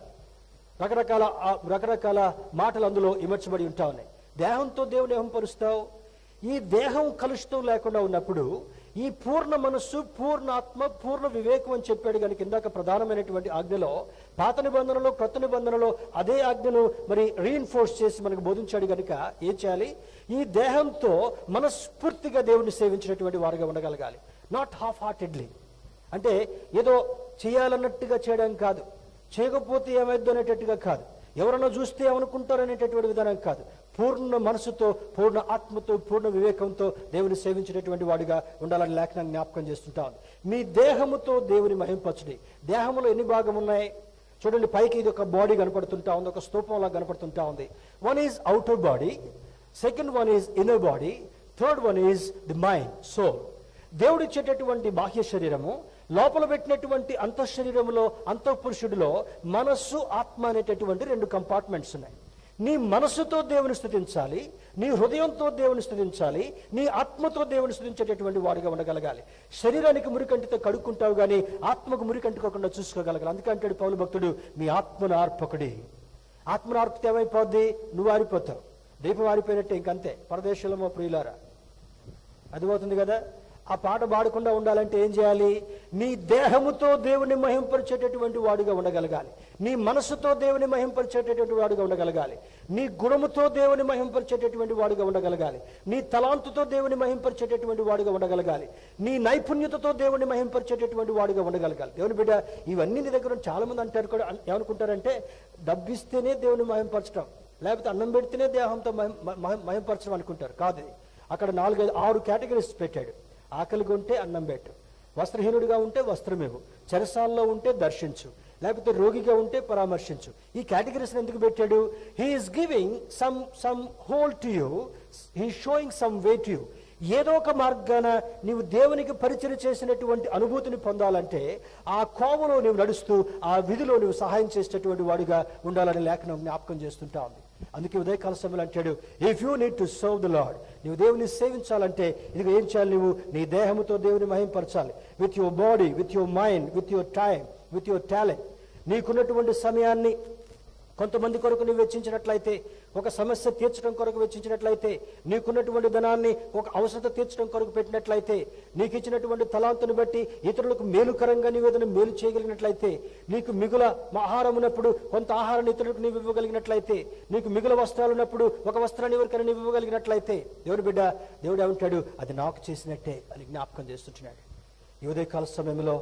రకరకాల ఆ రకరకాల మాటలు అందులో ఇమర్చబడి ఉంటా ఉన్నాయి దేహంతో దేవుని మహింపరుస్తావు ఈ దేహం కలుషితం లేకుండా ఉన్నప్పుడు ఈ పూర్ణ మనస్సు పూర్ణ ఆత్మ పూర్ణ వివేకం అని చెప్పాడు కనుక ఇందాక ప్రధానమైనటువంటి ఆజ్ఞలో పాత నిబంధనలో క్రొత్త నిబంధనలో అదే ఆజ్ఞను మరి రీఇన్ఫోర్స్ చేసి మనకు బోధించాడు కనుక ఏం చేయాలి ఈ దేహంతో మనస్ఫూర్తిగా దేవుని సేవించినటువంటి వారుగా ఉండగలగాలి నాట్ హాఫ్ హార్టెడ్లీ అంటే ఏదో చేయాలన్నట్టుగా చేయడం కాదు చేయకపోతే ఏమైద్దు అనేటట్టుగా కాదు ఎవరన్నా చూస్తే ఏమనుకుంటారు అనేటటువంటి విధానం కాదు పూర్ణ మనసుతో పూర్ణ ఆత్మతో పూర్ణ వివేకంతో దేవుని సేవించేటటువంటి వాడిగా ఉండాలని లేఖనం జ్ఞాపకం చేస్తుంటా ఉంది మీ దేహముతో దేవుని మహింపరచుడి దేహంలో ఎన్ని భాగం ఉన్నాయి చూడండి పైకి ఇది ఒక బాడీ కనపడుతుంటా ఉంది ఒక స్తూపంలా కనపడుతుంటా ఉంది one is outer body second one is inner body third one is the mind soul దేవుడిచ్చేటటువంటి బాహ్య శరీరము లోపల పెట్టినటువంటి అంతఃశరీరములో అంతఃపురుషుడిలో మనస్సు ఆత్మ అనేటటువంటి రెండు కంపార్ట్మెంట్స్ ఉన్నాయి నీ మనస్సుతో దేవుని స్థుతించాలి నీ హృదయంతో దేవుని స్థుతించాలి నీ ఆత్మతో దేవుని స్థుతించేటటువంటి వాడిగా ఉండగలగాలి శరీరానికి మురికంటితో కడుక్కుంటావు కానీ ఆత్మకు మురికంటుకోకుండా చూసుకోగలగాలి అందుకే అంటాడు పౌలు భక్తుడు మీ ఆత్మను ఆర్పకుడి ఆత్మను ఆర్పితే ఏమైపోద్ది నువ్వు ఆరిపోతావు దీపం ఆరిపోయినట్టే ఇంకంతే పరదేశంలో ప్రియులారా అర్థమవుతుంది కదా ఆ పాట పాడకుండా ఉండాలంటే ఏం చేయాలి నీ దేహముతో దేవుని మహింపరిచేటటువంటి వాడుగా ఉండగలగాలి నీ మనసుతో దేవుని మహింపరిచేటటువంటి వాడుగా ఉండగలగాలి నీ గుణముతో దేవుని మహింపరిచేటటువంటి వాడుగా ఉండగలగాలి నీ తలాంతుతో దేవుని మహింపరిచేటటువంటి వాడుగా ఉండగలగాలి నీ నైపుణ్యతతో దేవుని మహింపరిచేటటువంటి వాడుగా ఉండగలగాలి దేవుని బిడ్డ ఇవన్నీ నీ దగ్గర ఉన్న చాలా మంది అంటారు కూడా ఏమనుకుంటారంటే డబ్బిస్తేనే దేవుని మహింపరచడం లేకపోతే అన్నం పెడితేనే దేహంతో మహిం మహిం- మహింపరచడం అనుకుంటారు కాదు ఇది. అక్కడ నాలుగైదు ఆరు కేటగిరీస్ పెట్టాడు ఆకలిగా ఉంటే అన్నం పెట్టు వస్త్రహీనుడిగా ఉంటే వస్త్రమేవు చెరసాల్లో ఉంటే దర్శించు లేకపోతే రోగిగా ఉంటే పరామర్శించు ఈ కేటగిరీస్ ఎందుకు పెట్టాడు he's giving some some whole to you he showing some way to you ఏదో ఒక మార్గాన నీవు దేవునికి పరిచయం చేసినటువంటి అనుభూతిని పొందాలంటే ఆ కోవలో నీవు నడుస్తూ ఆ విధిలో నువ్వు సహాయం చేసేటటువంటి వాడిగా ఉండాలని లేఖనం జ్ఞాపకం చేస్తుంటా ఉంది అందుకే ఉదయకాల సమయంలో అంటాడు if you need to serve the Lord నువ్వు దేవుని సేవించాలంటే ఇది ఏం చేయాలి నువ్వు నీ దేహముతో దేవుని మహింపరచాలి with your body with your mind with your time with your talent నీకున్నటువంటి సమయాన్ని కొంతమంది కొరకు నువ్వు వెచ్చించినట్లయితే ఒక సమస్య తీర్చడం కొరకు వెచ్చించినట్లయితే నీకున్నటువంటి ధనాన్ని ఒక అవసరత తీర్చడం కొరకు పెట్టినట్లయితే నీకు ఇచ్చినటువంటి తలాంతుని బట్టి ఇతరులకు మేలుకరంగా నీవు ఏదైనా మేలు చేయగలిగినట్లయితే నీకు మిగుల ఆహారం ఉన్నప్పుడు కొంత ఆహారాన్ని ఇతరులకు నీవు ఇవ్వగలిగినట్లయితే నీకు మిగుల వస్త్రాలు ఉన్నప్పుడు ఒక వస్త్రాన్ని ఎవరికైనా నీవు ఇవ్వగలిగినట్లయితే దేవుడు బిడ్డ దేవుడు ఏమంటాడు అది నాకు చేసినట్టే అని జ్ఞాపకం చేస్తుంటున్నాడు ఈ ఉదయకాల సమయంలో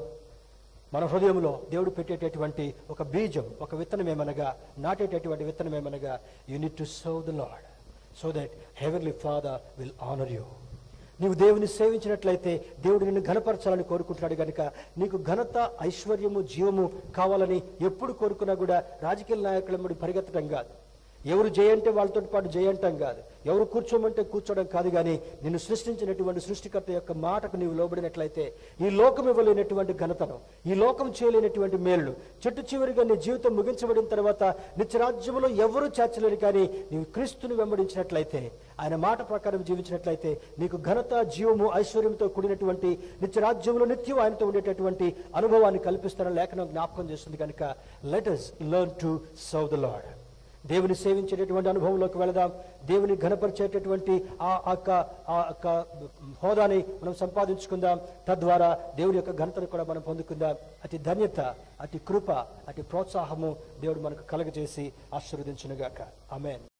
మన హృదయంలో దేవుడు పెట్టేటటువంటి ఒక బీజం ఒక విత్తనం ఏమనగా నాటేటటువంటి విత్తనం ఏమనగా you need to serve the Lord so that heavenly father will honour you నీవు దేవుని సేవించినట్లయితే దేవుడు నిన్ను ఘనపరచాలని కోరుకుంటున్నాడు కనుక నీకు ఘనత ఐశ్వర్యము జీవము కావాలని ఎప్పుడు కోరుకున్నా కూడా రాజకీయ నాయకుల ముడి పరిగెత్తడం కాదు ఎవరు జయంటే వాళ్ళతో పాటు జయంటం కాదు ఎవరు కూర్చోమంటే కూర్చోవడం కాదు కానీ నిన్ను సృష్టించినటువంటి సృష్టికర్త యొక్క మాటకు నీవు లోబడినట్లయితే ఈ లోకం ఇవ్వలేనటువంటి ఘనతను ఈ లోకం చేయలేనటువంటి మేలును చెట్టు చివరిగా నీ జీవితం ముగించబడిన తర్వాత నిత్యరాజ్యములో ఎవరు చేర్చలేరు కానీ నీవు క్రీస్తుని వెంబడించినట్లయితే ఆయన మాట ప్రకారం జీవించినట్లయితే నీకు ఘనత జీవము ఐశ్వర్యంతో కూడినటువంటి నిత్యరాజ్యములో నిత్యం ఆయనతో ఉండేటటువంటి అనుభవాన్ని కల్పిస్తారని లేఖనం జ్ఞాపకం చేస్తుంది కనుక let us learn to serve the Lord దేవుని సేవించేటటువంటి అనుభవంలోకి వెళదాం దేవుని ఘనపరిచేటటువంటి ఆ యొక్క ఆ యొక్క హోదాని మనం సంపాదించుకుందాం తద్వారా దేవుని యొక్క ఘనతను కూడా మనం పొందుకుందాం అతి ధన్యత అతి కృప అతి ప్రోత్సాహము దేవుడు మనకు కలగజేసి ఆశీర్వదించునుగాక ఆమెన్